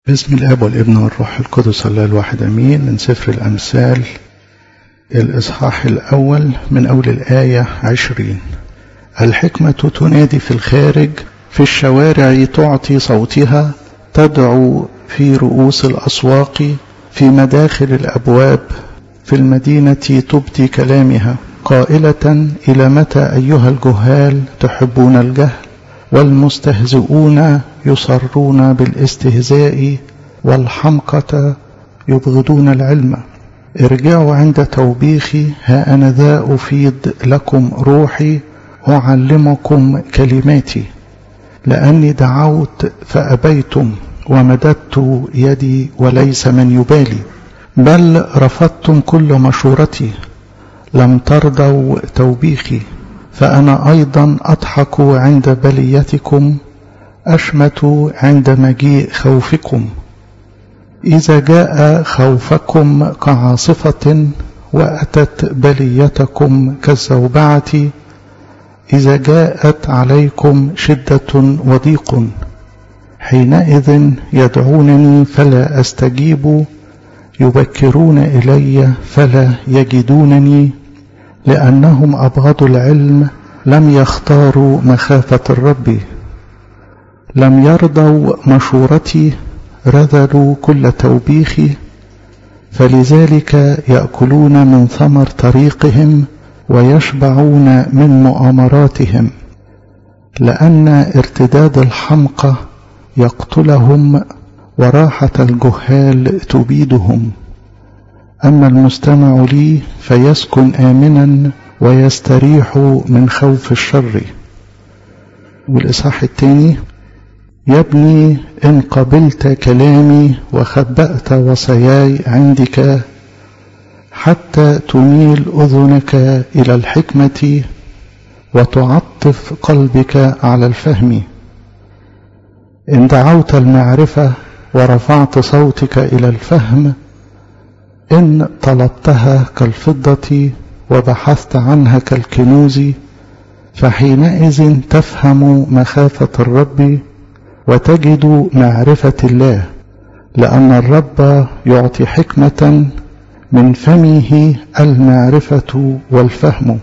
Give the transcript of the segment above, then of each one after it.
باسم الاب والابن والروح القدس الله الواحد امين من سفر الامثال الاصحاح الاول من اول الايه عشرين الحكمه تنادي في الخارج في الشوارع تعطي صوتها تدعو في رؤوس الاسواق في مداخل الابواب في المدينه تبدي كلامها قائله الى متى ايها الجهال تحبون الجهل والمستهزئون يصرون بالاستهزاء والحمقى يبغضون العلم ارجعوا عند توبيخي ها انا ذا افيض لكم روحي اعلمكم كلماتي لاني دعوت فابيتم ومددت يدي وليس من يبالي بل رفضتم كل مشورتي لم ترضوا توبيخي فأنا أيضا أضحك عند بليتكم أشمت عند مجيء خوفكم إذا جاء خوفكم كعاصفة وأتت بليتكم كالزوبعة إذا جاءت عليكم شدة وضيق حينئذ يدعونني فلا أستجيب يبكرون إلي فلا يجدونني لأنهم أبغضوا العلم لم يختاروا مخافة الرب لم يرضوا مشورتي رذلوا كل توبيخي فلذلك يأكلون من ثمر طريقهم ويشبعون من مؤامراتهم لأن ارتداد الحمقى يقتلهم وراحة الجهال تبيدهم أما المستمع لي فيسكن آمنا ويستريح من خوف الشر والإصحاح الثاني يا ابني إن قبلت كلامي وخبأت وصاياي عندك حتى تميل أذنك إلى الحكمة وتعطف قلبك على الفهم إن دعوت المعرفة ورفعت صوتك إلى الفهم إن طلبتها كالفضة وبحثت عنها كالكنوز فحينئذ تفهم مخافة الرب وتجد معرفة الله لأن الرب يعطي حكمة من فمه المعرفة والفهم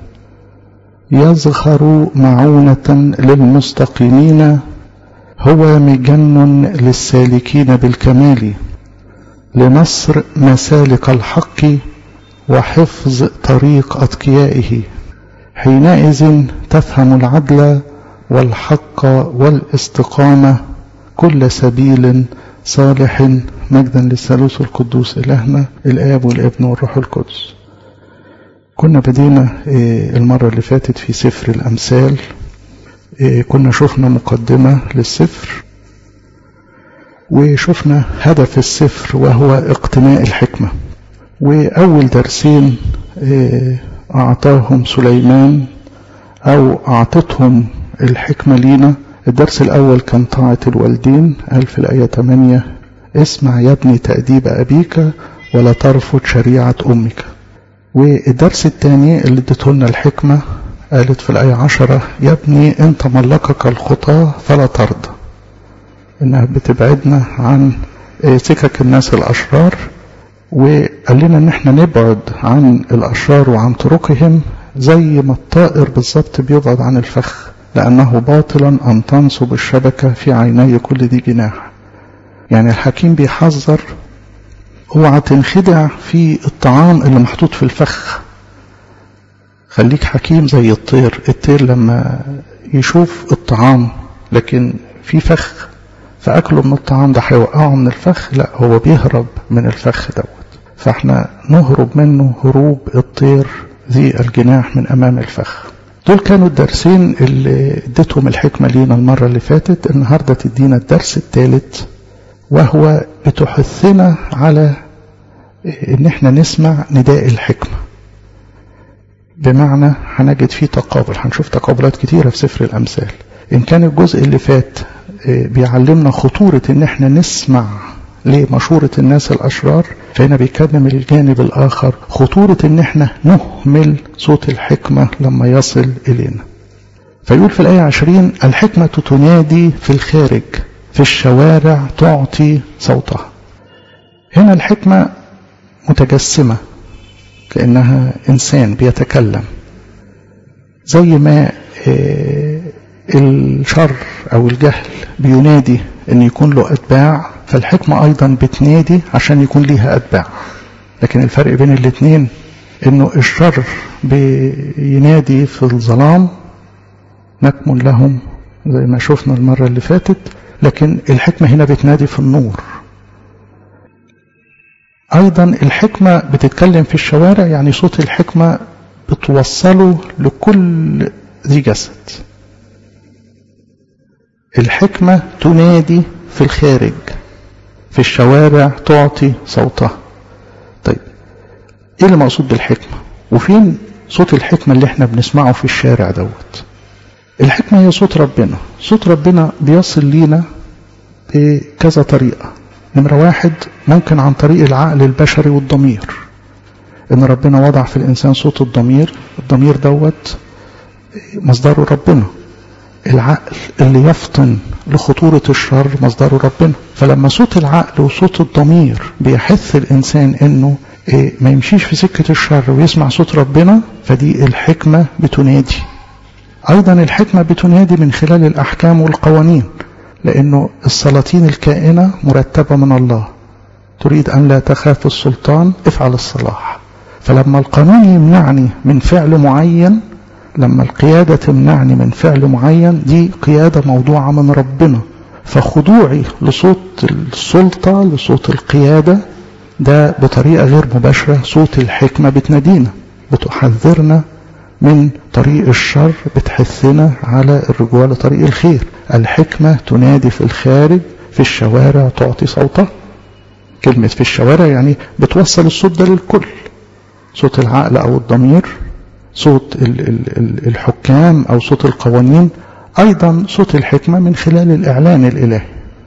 يزخر معونة للمستقيمين هو مجن للسالكين بالكمال لنصر مسالك الحق وحفظ طريق أتقيائه حينئذ تفهم العدل والحق والاستقامة كل سبيل صالح مجدا للثالوث القدوس إلهنا الآب والابن والروح القدس كنا بدينا المرة اللي فاتت في سفر الأمثال كنا شفنا مقدمة للسفر وشفنا هدف السفر وهو اقتناء الحكمة وأول درسين أعطاهم سليمان أو أعطتهم الحكمة لينا الدرس الأول كان طاعة الوالدين قال في الآية 8 اسمع يا ابني تأديب أبيك ولا ترفض شريعة أمك والدرس الثاني اللي ادته لنا الحكمة قالت في الآية 10 يا ابني إن تملكك الخطاة فلا ترضى انها بتبعدنا عن سكك الناس الاشرار وقال لنا ان احنا نبعد عن الاشرار وعن طرقهم زي ما الطائر بالظبط بيبعد عن الفخ لانه باطلا ان تنصب الشبكه في عيني كل ذي جناح يعني الحكيم بيحذر اوعى تنخدع في الطعام اللي محطوط في الفخ خليك حكيم زي الطير الطير لما يشوف الطعام لكن في فخ فأكله من الطعام ده هيوقعه من الفخ لا هو بيهرب من الفخ دوت فاحنا نهرب منه هروب الطير ذي الجناح من أمام الفخ دول كانوا الدرسين اللي اديتهم الحكمة لينا المرة اللي فاتت النهاردة تدينا الدرس الثالث وهو بتحثنا على ان احنا نسمع نداء الحكمة بمعنى هنجد فيه تقابل هنشوف تقابلات كتيرة في سفر الأمثال إن كان الجزء اللي فات بيعلمنا خطورة ان احنا نسمع لمشورة الناس الأشرار فهنا بيكلم الجانب الآخر خطورة ان احنا نهمل صوت الحكمة لما يصل إلينا فيقول في الآية عشرين الحكمة تنادي في الخارج في الشوارع تعطي صوتها هنا الحكمة متجسمة كأنها إنسان بيتكلم زي ما الشر أو الجهل بينادي أن يكون له أتباع فالحكمة أيضا بتنادي عشان يكون ليها أتباع لكن الفرق بين الاثنين أنه الشر بينادي في الظلام نكمن لهم زي ما شفنا المرة اللي فاتت لكن الحكمة هنا بتنادي في النور أيضا الحكمة بتتكلم في الشوارع يعني صوت الحكمة بتوصله لكل ذي جسد الحكمة تنادي في الخارج في الشوارع تعطي صوتها طيب ايه اللي مقصود بالحكمة وفين صوت الحكمة اللي احنا بنسمعه في الشارع دوت الحكمة هي صوت ربنا صوت ربنا بيصل لينا بكذا طريقة نمرة واحد ممكن عن طريق العقل البشري والضمير ان ربنا وضع في الانسان صوت الضمير الضمير دوت مصدره ربنا العقل اللي يفطن لخطورة الشر مصدره ربنا فلما صوت العقل وصوت الضمير بيحث الإنسان إنه إيه ما يمشيش في سكة الشر ويسمع صوت ربنا فدي الحكمة بتنادي أيضا الحكمة بتنادي من خلال الأحكام والقوانين لأنه السلاطين الكائنة مرتبة من الله تريد أن لا تخاف السلطان افعل الصلاح فلما القانون يمنعني من فعل معين لما القيادة تمنعني من فعل معين دي قيادة موضوعة من ربنا فخضوعي لصوت السلطة لصوت القيادة ده بطريقة غير مباشرة صوت الحكمة بتنادينا بتحذرنا من طريق الشر بتحثنا على الرجوع لطريق الخير الحكمة تنادي في الخارج في الشوارع تعطي صوتها كلمة في الشوارع يعني بتوصل الصوت ده للكل صوت العقل أو الضمير صوت الحكام أو صوت القوانين أيضا صوت الحكمة من خلال الإعلان الإلهي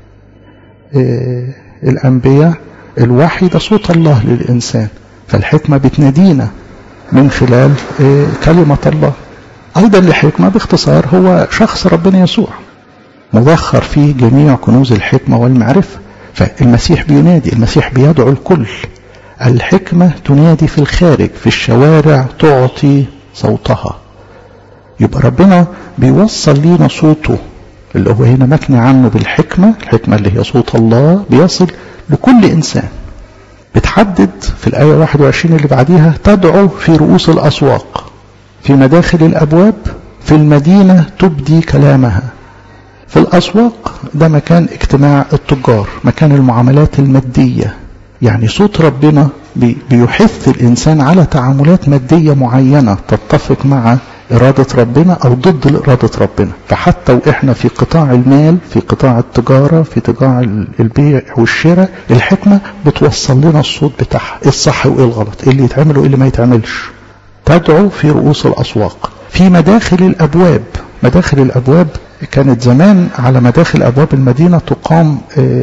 الأنبياء الوحي ده صوت الله للإنسان فالحكمة بتنادينا من خلال كلمة الله أيضا الحكمة باختصار هو شخص ربنا يسوع مذخر فيه جميع كنوز الحكمة والمعرفة فالمسيح بينادي المسيح بيدعو الكل الحكمة تنادي في الخارج في الشوارع تعطي صوتها يبقى ربنا بيوصل لينا صوته اللي هو هنا مكني عنه بالحكمة الحكمة اللي هي صوت الله بيصل لكل إنسان بتحدد في الآية 21 اللي بعديها تدعو في رؤوس الأسواق في مداخل الأبواب في المدينة تبدي كلامها في الأسواق ده مكان اجتماع التجار مكان المعاملات المادية يعني صوت ربنا بيحث الإنسان على تعاملات مادية معينة تتفق مع إرادة ربنا أو ضد إرادة ربنا فحتى وإحنا في قطاع المال في قطاع التجارة في قطاع البيع والشراء الحكمة بتوصل لنا الصوت بتاعها إيه الصح وإيه الغلط إيه اللي يتعمل وإيه اللي ما يتعملش تدعو في رؤوس الأسواق في مداخل الأبواب مداخل الأبواب كانت زمان على مداخل أبواب المدينة تقام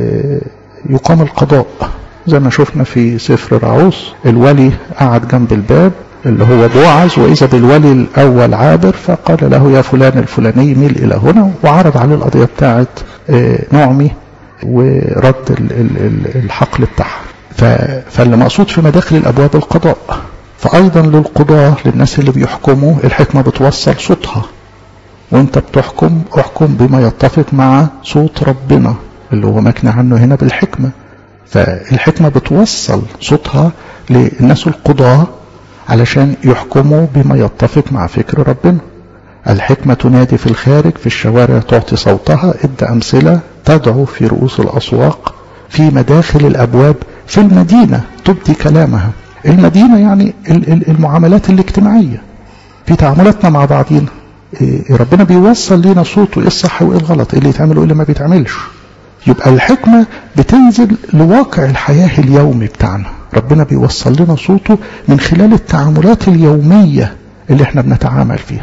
يقام القضاء زي ما شفنا في سفر رعوس الولي قعد جنب الباب اللي هو بوعز وإذا بالولي الأول عابر فقال له يا فلان الفلاني ميل إلى هنا وعرض عليه القضية بتاعت نعمي ورد الحقل بتاعها فاللي مقصود في مداخل الأبواب القضاء فأيضا للقضاة للناس اللي بيحكموا الحكمة بتوصل صوتها وانت بتحكم احكم بما يتفق مع صوت ربنا اللي هو مكنى عنه هنا بالحكمة فالحكمة بتوصل صوتها للناس القضاة علشان يحكموا بما يتفق مع فكر ربنا الحكمة تنادي في الخارج في الشوارع تعطي صوتها ادى أمثلة تدعو في رؤوس الأسواق في مداخل الأبواب في المدينة تبدي كلامها المدينة يعني المعاملات الاجتماعية في تعاملاتنا مع بعضينا ربنا بيوصل لنا صوته ايه الصح وايه الغلط ايه اللي يتعمل وايه اللي ما بيتعملش يبقى الحكمة بتنزل لواقع الحياة اليومي بتاعنا ربنا بيوصل لنا صوته من خلال التعاملات اليومية اللي احنا بنتعامل فيها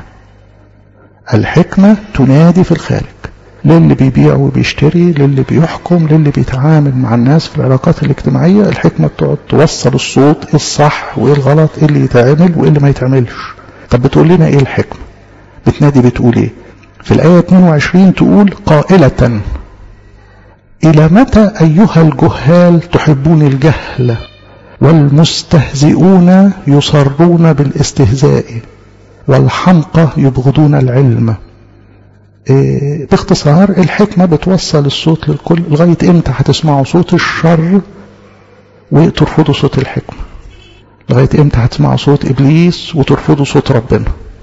الحكمة تنادي في الخارج للي بيبيع وبيشتري للي بيحكم للي بيتعامل مع الناس في العلاقات الاجتماعية الحكمة بتقعد توصل الصوت ايه الصح وايه الغلط ايه اللي يتعمل وايه اللي ما يتعملش طب بتقول لنا ايه الحكمة بتنادي بتقول ايه في الآية 22 تقول قائلة إلى متى أيها الجهال تحبون الجهل والمستهزئون يصرون بالاستهزاء والحمقى يبغضون العلم إيه باختصار الحكمة بتوصل الصوت للكل لغاية امتى هتسمعوا صوت الشر وترفضوا صوت الحكمة لغاية امتى هتسمعوا صوت إبليس وترفضوا صوت ربنا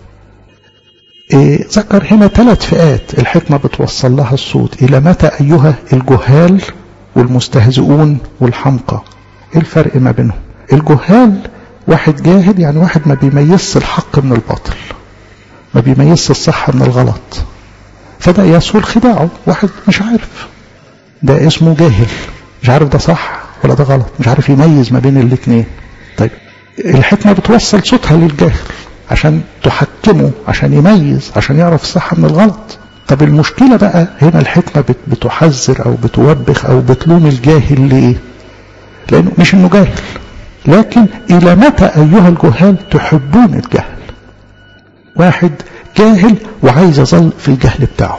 إيه ذكر هنا ثلاث فئات الحكمة بتوصل لها الصوت إلى متى أيها الجهال والمستهزئون والحمقى إيه الفرق ما بينهم الجهال واحد جاهل يعني واحد ما بيميزش الحق من الباطل ما بيميزش الصح من الغلط فده يسهل خداعه واحد مش عارف ده اسمه جاهل مش عارف ده صح ولا ده غلط مش عارف يميز ما بين الاثنين طيب الحكمة بتوصل صوتها للجاهل عشان تحكمه عشان يميز عشان يعرف الصح من الغلط طب المشكلة بقى هنا الحكمة بتحذر أو بتوبخ أو بتلوم الجاهل ليه لأنه مش إنه جاهل لكن إلى متى أيها الجهال تحبون الجهل واحد جاهل وعايز يظل في الجهل بتاعه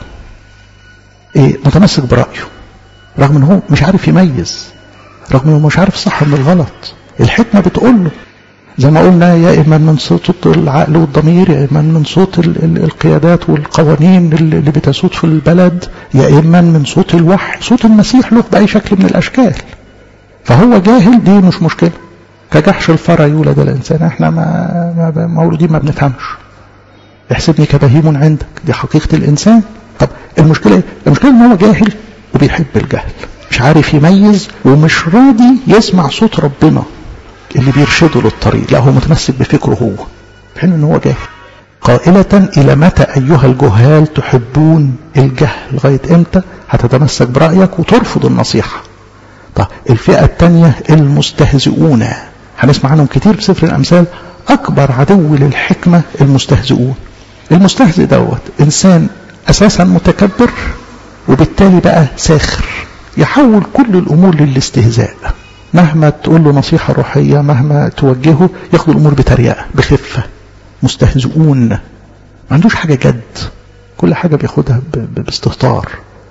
إيه متمسك برأيه رغم انه هو مش عارف يميز رغم انه مش عارف الصح من الغلط الحكمة بتقول له زي ما قلنا يا إما من صوت العقل والضمير يا إما من صوت القيادات والقوانين اللي بتسود في البلد يا إما من صوت الوحي صوت المسيح له بأي شكل من الأشكال فهو جاهل دي مش مشكلة كجحش الفرع يولد الإنسان احنا ما, ما مولودين ما بنفهمش احسبني كبهيم عندك دي حقيقة الإنسان طب المشكلة ايه؟ المشكلة ان هو جاهل وبيحب الجهل مش عارف يميز ومش راضي يسمع صوت ربنا اللي بيرشده للطريق لا هو متمسك بفكره هو في حين ان هو جاهل قائلة إلى متى أيها الجهال تحبون الجهل لغاية إمتى هتتمسك برأيك وترفض النصيحة طيب الفئة الثانية المستهزئون هنسمع عنهم كتير في سفر الأمثال أكبر عدو للحكمة المستهزئون المستهزئ دوت إنسان أساسا متكبر وبالتالي بقى ساخر يحول كل الأمور للاستهزاء مهما تقول له نصيحة روحية مهما توجهه ياخد الأمور بتريقة بخفة مستهزئون ما عندوش حاجة جد كل حاجة بياخدها باستهتار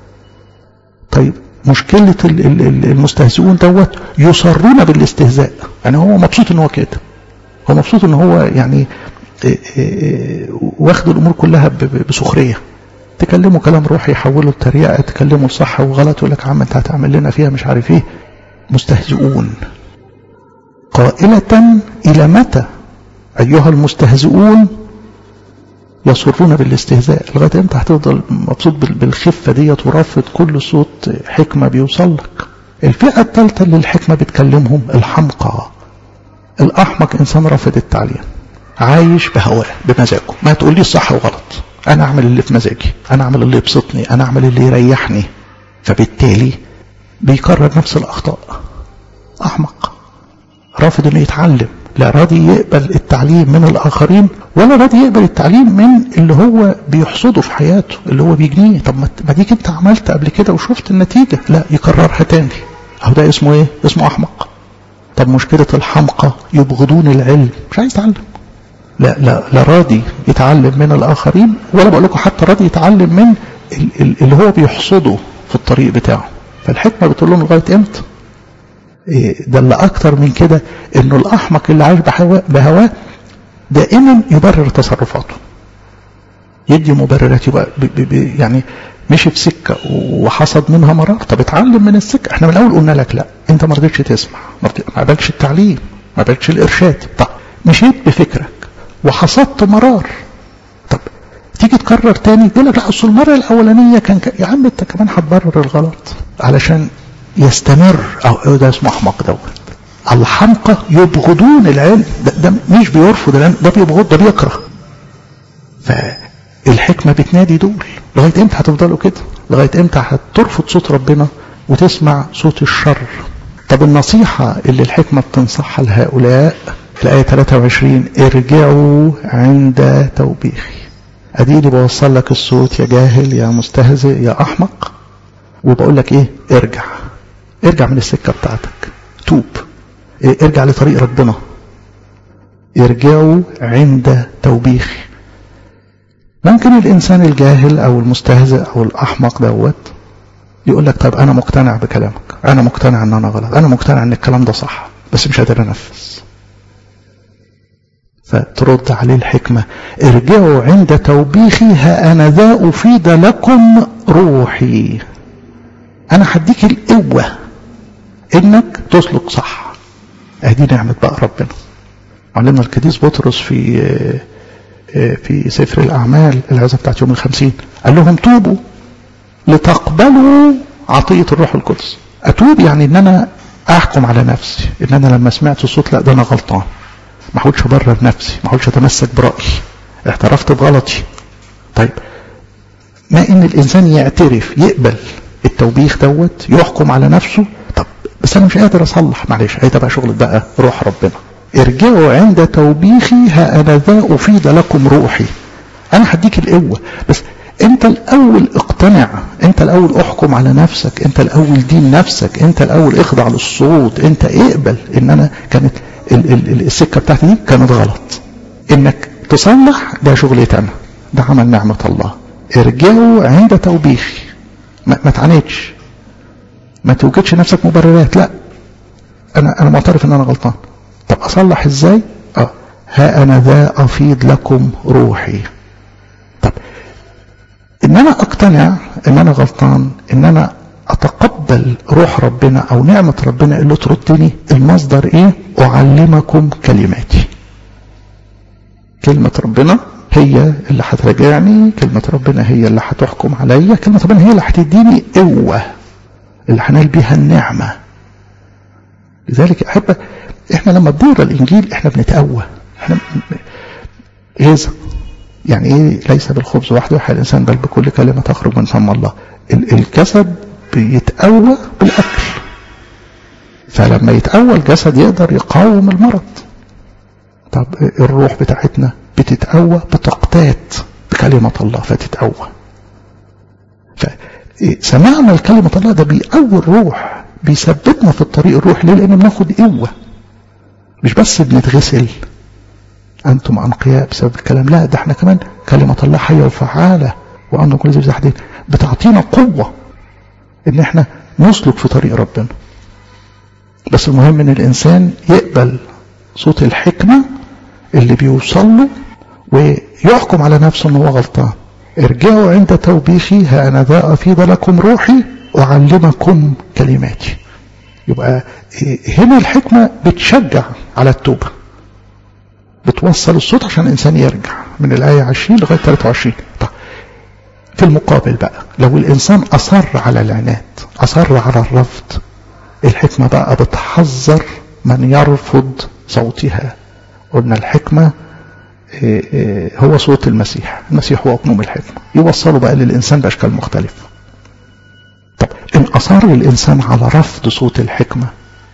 طيب مشكلة المستهزئون دوت يصرون بالاستهزاء يعني هو مبسوط ان هو كده هو مبسوط ان هو يعني واخد الامور كلها بسخرية تكلموا كلام روحي يحولوا التريقة تكلموا الصح وغلط يقول لك يا عم انت هتعمل لنا فيها مش عارف ايه مستهزئون قائلة إلى متى أيها المستهزئون يصرون بالاستهزاء لغاية امتى هتفضل مبسوط بالخفة ديت ورافض كل صوت حكمة بيوصل لك الفئة الثالثة اللي الحكمة بتكلمهم الحمقى الأحمق إنسان رافض التعليم عايش بهواه بمزاجه ما تقول لي الصح وغلط أنا أعمل اللي في مزاجي أنا أعمل اللي يبسطني أنا أعمل اللي يريحني فبالتالي بيكرر نفس الأخطاء أحمق رافض إنه يتعلم لا راضي يقبل التعليم من الآخرين ولا راضي يقبل التعليم من اللي هو بيحصده في حياته اللي هو بيجنيه طب ما ديك انت عملت قبل كده وشفت النتيجة لا يكررها تاني أو ده اسمه ايه اسمه أحمق طب مشكلة الحمقى يبغضون العلم مش عايز يتعلم لا لا لا راضي يتعلم من الآخرين ولا بقول لكم حتى راضي يتعلم من اللي هو بيحصده في الطريق بتاعه فالحكمة بتقول لهم لغاية امتى ده اللي أكتر من كده إنه الأحمق اللي عايش بهواه دائما يبرر تصرفاته يدي مبررات يبقى بي بي يعني مشي في سكة وحصد منها مرار طب اتعلم من السكة احنا من الأول قلنا لك لا انت ما رضيتش تسمع ما قبلتش التعليم ما قبلتش الإرشاد طب مشيت بفكرك وحصدت مرار طب تيجي تكرر تاني يقول لك لا اصل المرة الأولانية كان ك... يا عم انت كمان هتبرر الغلط علشان يستمر او ده اسمه احمق دوت الحمقى يبغضون العلم ده, ده مش بيرفض العلم ده بيبغض ده بيكره فالحكمة بتنادي دول لغاية امتى هتفضلوا كده لغاية امتى هترفض صوت ربنا وتسمع صوت الشر طب النصيحة اللي الحكمة بتنصحها لهؤلاء في الآية 23 ارجعوا عند توبيخي اديني بوصل لك الصوت يا جاهل يا مستهزئ يا احمق وبقول لك ايه ارجع ارجع من السكة بتاعتك توب إيه ارجع لطريق ربنا ارجعوا عند توبيخي ممكن الانسان الجاهل او المستهزئ او الاحمق دوت يقول لك طب انا مقتنع بكلامك انا مقتنع ان انا غلط انا مقتنع ان الكلام ده صح بس مش قادر انفذ فترد عليه الحكمة ارجعوا عند توبيخي ها أنا ذا أفيد لكم روحي أنا هديك القوة إنك تسلك صح أدي نعمة بقى ربنا علمنا القديس بطرس في في سفر الأعمال العزة بتاعت يوم الخمسين قال لهم توبوا لتقبلوا عطية الروح القدس أتوب يعني إن أنا أحكم على نفسي إن أنا لما سمعت الصوت لا ده أنا غلطان ما احاولش ابرر نفسي ما احاولش اتمسك برايي اعترفت بغلطي طيب ما ان الانسان يعترف يقبل التوبيخ دوت يحكم على نفسه طب بس انا مش قادر اصلح معلش هي بقى شغل بقى روح ربنا ارجعوا عند توبيخي ها انا ذا افيد لكم روحي انا هديك القوه بس انت الاول اقتنع انت الاول احكم على نفسك انت الاول دين نفسك انت الاول اخضع للصوت انت اقبل ان انا كانت ال ال السكه بتاعتي دي كانت غلط انك تصلح ده شغلتي انا ده عمل نعمه الله ارجعوا عند توبيخي ما, ما تعاندش ما توجدش نفسك مبررات لا انا انا معترف ان انا غلطان طب اصلح ازاي اه ها انا ذا افيض لكم روحي طب ان انا اقتنع ان انا غلطان ان انا اتقبل روح ربنا او نعمة ربنا اللي تردني المصدر ايه اعلمكم كلماتي كلمة ربنا هي اللي هتراجعني كلمة ربنا هي اللي هتحكم عليا كلمة ربنا هي اللي هتديني قوة اللي هنال بيها النعمة لذلك يا أحبة احنا لما بنقرا الانجيل احنا بنتقوى احنا غذا يعني ايه ليس بالخبز وحده يحيى الانسان بل بكل كلمه تخرج من فم الله الجسد بيتقوى بالاكل فلما يتقوى الجسد يقدر يقاوم المرض طب الروح بتاعتنا بتتقوى بتقتات بكلمة الله فتتقوى فسمعنا الكلمة الله ده بيقوي الروح بيثبتنا في الطريق الروح ليه لأن بناخد قوة مش بس بنتغسل أنتم أنقياء بسبب الكلام لا ده احنا كمان كلمة الله حية وفعالة وأنتم كل ذي زحدين بتعطينا قوة إن احنا نسلك في طريق ربنا بس المهم إن الإنسان يقبل صوت الحكمة اللي بيوصل له ويحكم على نفسه إن هو غلطان ارجعوا عند توبيخي ها أنا ذا أفيض لكم روحي أعلمكم كلماتي يبقى هنا الحكمة بتشجع على التوبة بتوصل الصوت عشان الإنسان يرجع من الآية 20 لغاية 23 طيب في المقابل بقى لو الإنسان أصر على العناد أصر على الرفض الحكمة بقى بتحذر من يرفض صوتها قلنا الحكمة هو صوت المسيح المسيح هو أقنوم الحكمة يوصله بقى للإنسان بأشكال مختلفة طب إن أصر الإنسان على رفض صوت الحكمة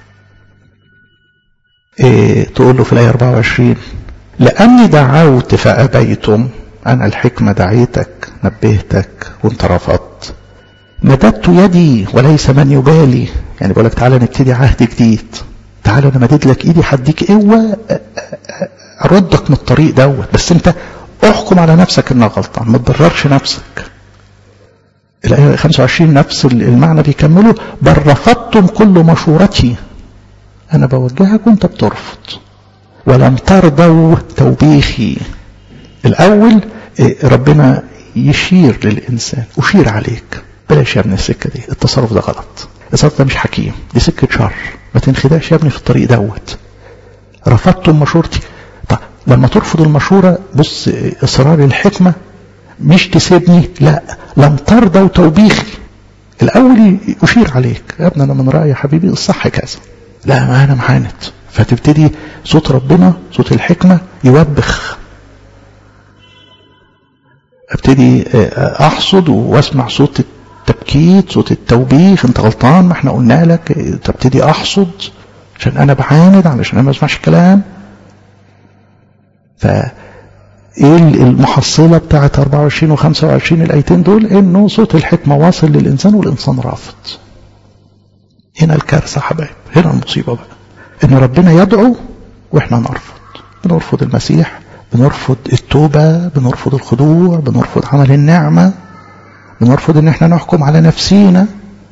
إيه تقول له في الآية 24 لأني دعوت فأبيتم أنا الحكمة دعيتك نبهتك وانت رفضت مددت يدي وليس من يبالي يعني بقول لك تعالى نبتدي عهد جديد تعالى انا مدد لك ايدي هديك قوه اردك من الطريق دوت بس انت احكم على نفسك انك غلطان ما تبررش نفسك الآية 25 نفس المعنى بيكمله بل رفضتم كل مشورتي أنا بوجهك وأنت بترفض ولم ترضوا توبيخي الأول ربنا يشير للإنسان أشير عليك بلاش يا ابني السكة دي التصرف ده غلط التصرف ده مش حكيم دي سكة شر ما تنخدعش يا ابني في الطريق دوت رفضتم مشورتي طب لما ترفض المشورة بص إصرار الحكمة مش تسيبني لا لم ترضوا توبيخي الأول يشير عليك يا ابني أنا من رأيي يا حبيبي الصح كذا لا ما أنا معاند فتبتدي صوت ربنا صوت الحكمة يوبخ ابتدي احصد واسمع صوت التبكيت صوت التوبيخ انت غلطان ما احنا قلنا لك تبتدي احصد عشان انا بعاند علشان انا ما اسمعش الكلام ف ايه المحصله بتاعت 24 و25 الايتين دول انه صوت الحكمه واصل للانسان والانسان رافض هنا الكارثه حبايب هنا المصيبه بقى ان ربنا يدعو واحنا نرفض بنرفض المسيح بنرفض التوبة بنرفض الخضوع بنرفض عمل النعمة بنرفض ان احنا نحكم على نفسينا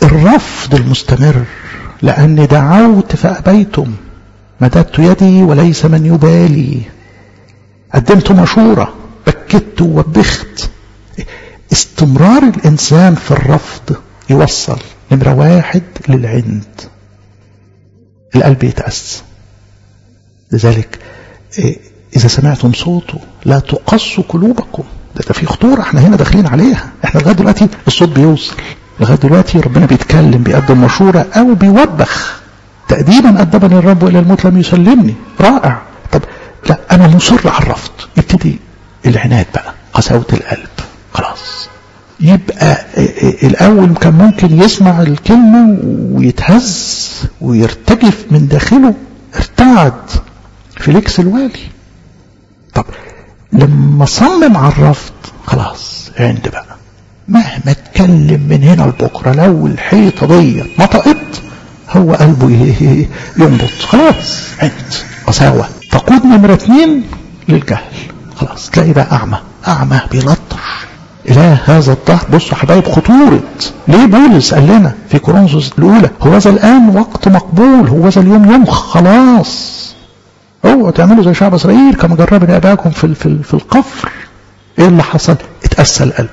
الرفض المستمر لأني دعوت فأبيتم مددت يدي وليس من يبالي قدمت مشورة بكت ووبخت استمرار الإنسان في الرفض يوصل نمرة واحد للعند القلب يتأس لذلك إذا سمعتم صوته لا تقصوا قلوبكم ده, ده في خطورة احنا هنا داخلين عليها احنا لغاية دلوقتي الصوت بيوصل لغاية دلوقتي ربنا بيتكلم بيقدم مشورة أو بيوبخ تأديبا أدبني الرب إلى الموت لم يسلمني رائع طب لا أنا مصر على الرفض يبتدي العناد بقى قساوة القلب خلاص يبقى الأول كان ممكن يسمع الكلمة ويتهز ويرتجف من داخله ارتعد فيليكس الوالي طب لما صمم على الرفض خلاص عند بقى مهما اتكلم من هنا لبكره لو الحيطه دي نطقت هو قلبه ينبض خلاص عند قساوه تقود نمره اثنين للجهل خلاص تلاقي بقى اعمى اعمى بيلطش إله هذا الدهر بصوا حبايب خطورة ليه بولس قال لنا في كورنثوس الأولى هو ذا الآن وقت مقبول هو ذا اليوم يوم خلاص اوعوا تعملوا زي شعب إسرائيل كما جربنا أباكم في, في, في القفر إيه اللي حصل؟ اتأسى القلب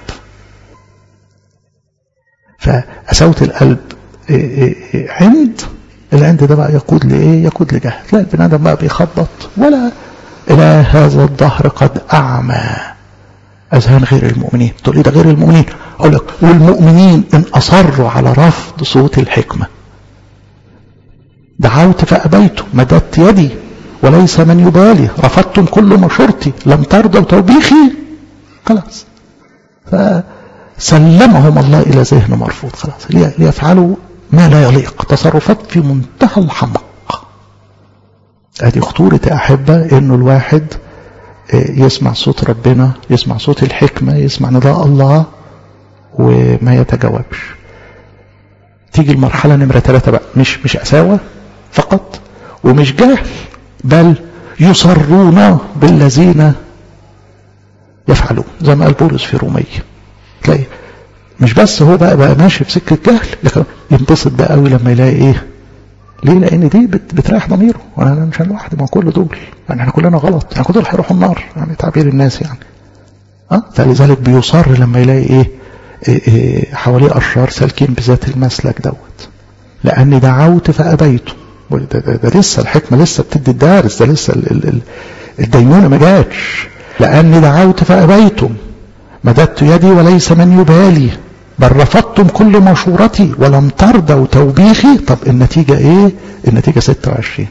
فقساوة القلب عند العند ده بقى يقود لإيه؟ يقود لجهل لا البني آدم بقى بيخبط ولا إلى هذا الدهر قد أعمى أذهان غير المؤمنين تقول لي ده غير المؤمنين أقول لك والمؤمنين إن أصروا على رفض صوت الحكمة دعوت فأبيت مددت يدي وليس من يبالي رفضتم كل مشورتي لم ترضوا توبيخي خلاص فسلمهم الله إلى ذهن مرفوض خلاص ليفعلوا ما لا يليق تصرفات في منتهى الحمق هذه خطورة أحبة إنه الواحد يسمع صوت ربنا يسمع صوت الحكمة يسمع نداء الله وما يتجاوبش تيجي المرحلة نمرة ثلاثة بقى مش مش قساوة فقط ومش جهل بل يصرون بالذين يفعلون زي ما قال بولس في رومية تلاقي مش بس هو بقى بقى ماشي في سكة جهل لكن ينبسط بقى قوي لما يلاقي ايه ليه لان دي بتريح ضميره وانا مش انا لوحدي ما كل دول يعني احنا كلنا غلط يعني كل دول هيروحوا النار يعني تعبير الناس يعني اه فلذلك بيصر لما يلاقي ايه, إيه, إيه حواليه اشرار سالكين بذات المسلك دوت لاني دعوت فابيت ده, ده, ده لسه الحكمه لسه بتدي الدارس ده لسه ال ال ال الدينونه ما جاتش لاني دعوت فابيتم مددت يدي وليس من يبالي بل رفضتم كل مشورتي ولم ترضوا توبيخي طب النتيجة ايه النتيجة 26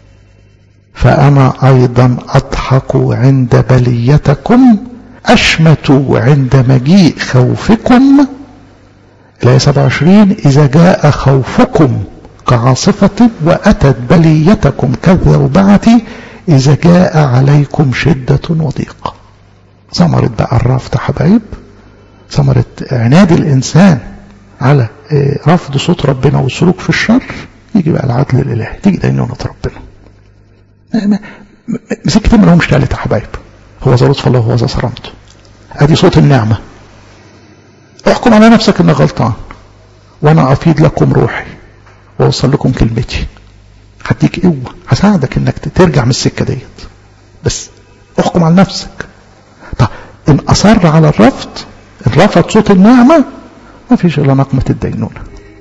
فأنا أيضا أضحك عند بليتكم أشمت عند مجيء خوفكم الآية 27 إذا جاء خوفكم كعاصفة وأتت بليتكم كالذوبعة إذا جاء عليكم شدة وضيق ثمرة بقى الرفض حبايب ثمرة عناد الإنسان على رفض صوت ربنا والسلوك في الشر يجي بقى العدل الإلهي تيجي دينونة ربنا مسكت من هو مش تالت يا حبايب هو ذا لطف الله هو ذا صرمته ادي صوت النعمة احكم على نفسك انك غلطان وانا افيد لكم روحي واوصل لكم كلمتي هديك قوة هساعدك انك ترجع من السكة ديت بس احكم على نفسك طب ان اصر على الرفض ان رفض صوت النعمة ما فيش الا نقمة الدينونة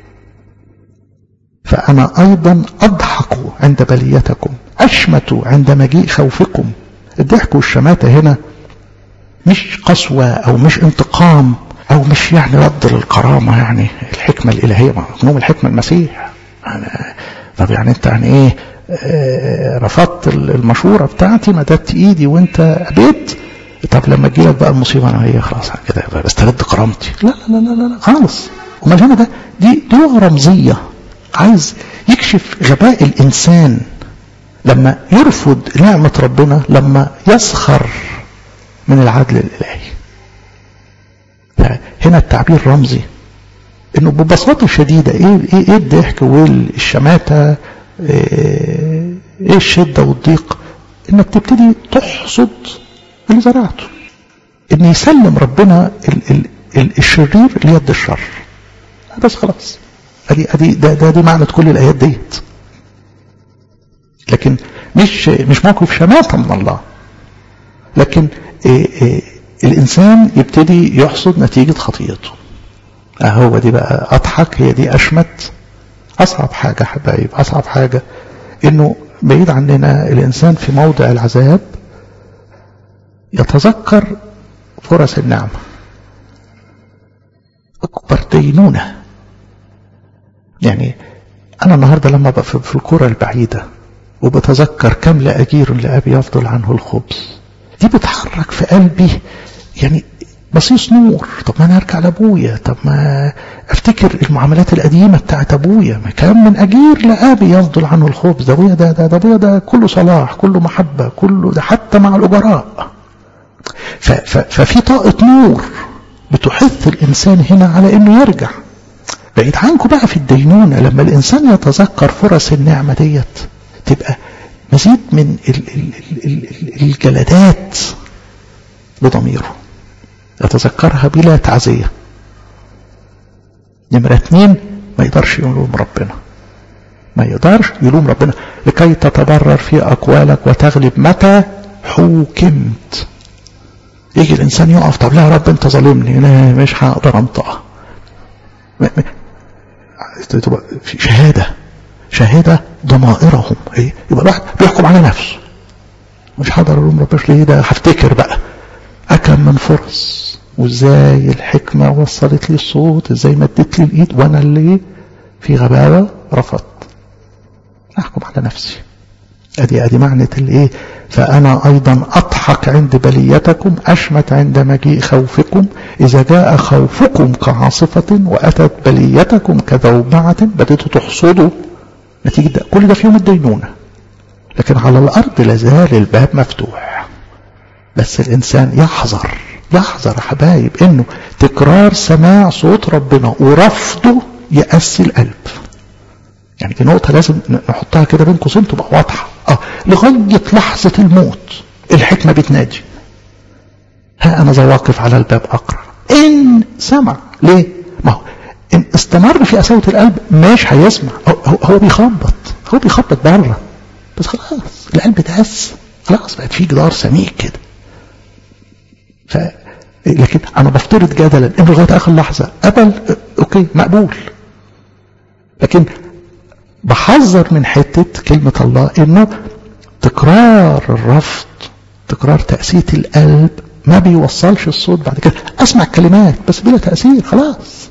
فأنا أيضا أضحك عند بليتكم أشمت عند مجيء خوفكم الضحك والشماتة هنا مش قسوة أو مش انتقام أو مش يعني رد للكرامة يعني الحكمة الإلهية مفهوم الحكمة المسيح يعني طب يعني أنت يعني إيه آه رفضت المشورة بتاعتي مددت إيدي وأنت أبيت طب لما تجيلك بقى المصيبة أنا هي خلاص كده بسترد كرامتي لا لا لا لا, لا خالص أمال هنا ده دي دي لغة رمزية عايز يكشف غباء الإنسان لما يرفض نعمة ربنا لما يسخر من العدل الإلهي هنا التعبير رمزي انه ببساطة شديدة ايه, إيه, إيه الضحك والشماتة ايه, ايه الشدة والضيق انك تبتدي تحصد اللي زرعته ان يسلم ربنا ال ال ال الشرير ليد الشر بس خلاص ادي ادي ده, ده دي معنى كل الايات ديت لكن مش مش موقف شماتة من الله لكن إيه إيه الانسان يبتدي يحصد نتيجة خطيئته اهو دي بقى اضحك هي دي اشمت اصعب حاجة حبايب اصعب حاجة انه بعيد عننا الانسان في موضع العذاب يتذكر فرص النعمة اكبر دينونة يعني انا النهاردة لما بقى في الكرة البعيدة وبتذكر كم لأجير لأبي يفضل عنه الخبز دي بتحرك في قلبي يعني بصيص نور طب ما انا ارجع لابويا طب ما افتكر المعاملات القديمه بتاعت ابويا ما كان من اجير لابي يفضل عنه الخبز ده ابويا ده ده, ده ابويا ده كله صلاح كله محبه كله ده حتى مع الاجراء ففي طاقه نور بتحث الانسان هنا على انه يرجع بعيد عنكم بقى في الدينونه لما الانسان يتذكر فرص النعمه ديت تبقى مزيد من الجلدات لضميره يتذكرها بلا تعزية نمرة اتنين ما يقدرش يلوم ربنا ما يقدرش يلوم ربنا لكي تتبرر في أقوالك وتغلب متى حوكمت يجي الإنسان يقف طب لا يا رب أنت ظالمني أنا مش هقدر أنطقها تبقى في شهادة شهادة ضمائرهم إيه؟ يبقى الواحد بيحكم على نفسه مش هقدر ألوم ربنا ليه ده هفتكر بقى أكم من فرص وازاي الحكمة وصلت لي الصوت ازاي مدت لي الايد وانا اللي في غباوة رفضت احكم على نفسي ادي ادي معنى الايه فانا ايضا اضحك عند بليتكم اشمت عند مجيء خوفكم اذا جاء خوفكم كعاصفة واتت بليتكم كذوبعة بدأتوا تحصدوا نتيجة ده كل ده في يوم الدينونة لكن على الارض لازال الباب مفتوح بس الانسان يحذر يحذر يا حبايب انه تكرار سماع صوت ربنا ورفضه يأسي القلب يعني دي نقطة لازم نحطها كده بين قوسين تبقى واضحة اه لغاية لحظة الموت الحكمة بتنادي ها انا ذا واقف على الباب اقرا ان سمع ليه ما هو ان استمر في قساوة القلب مش هيسمع هو, هو بيخبط هو بيخبط بره بس خلاص القلب تأس خلاص بقت في جدار سميك كده ف لكن انا بفترض جدلا ان لغايه اخر لحظه قبل اوكي مقبول لكن بحذر من حته كلمه الله انه تكرار الرفض تكرار تأسية القلب ما بيوصلش الصوت بعد كده اسمع الكلمات بس بلا تأثير خلاص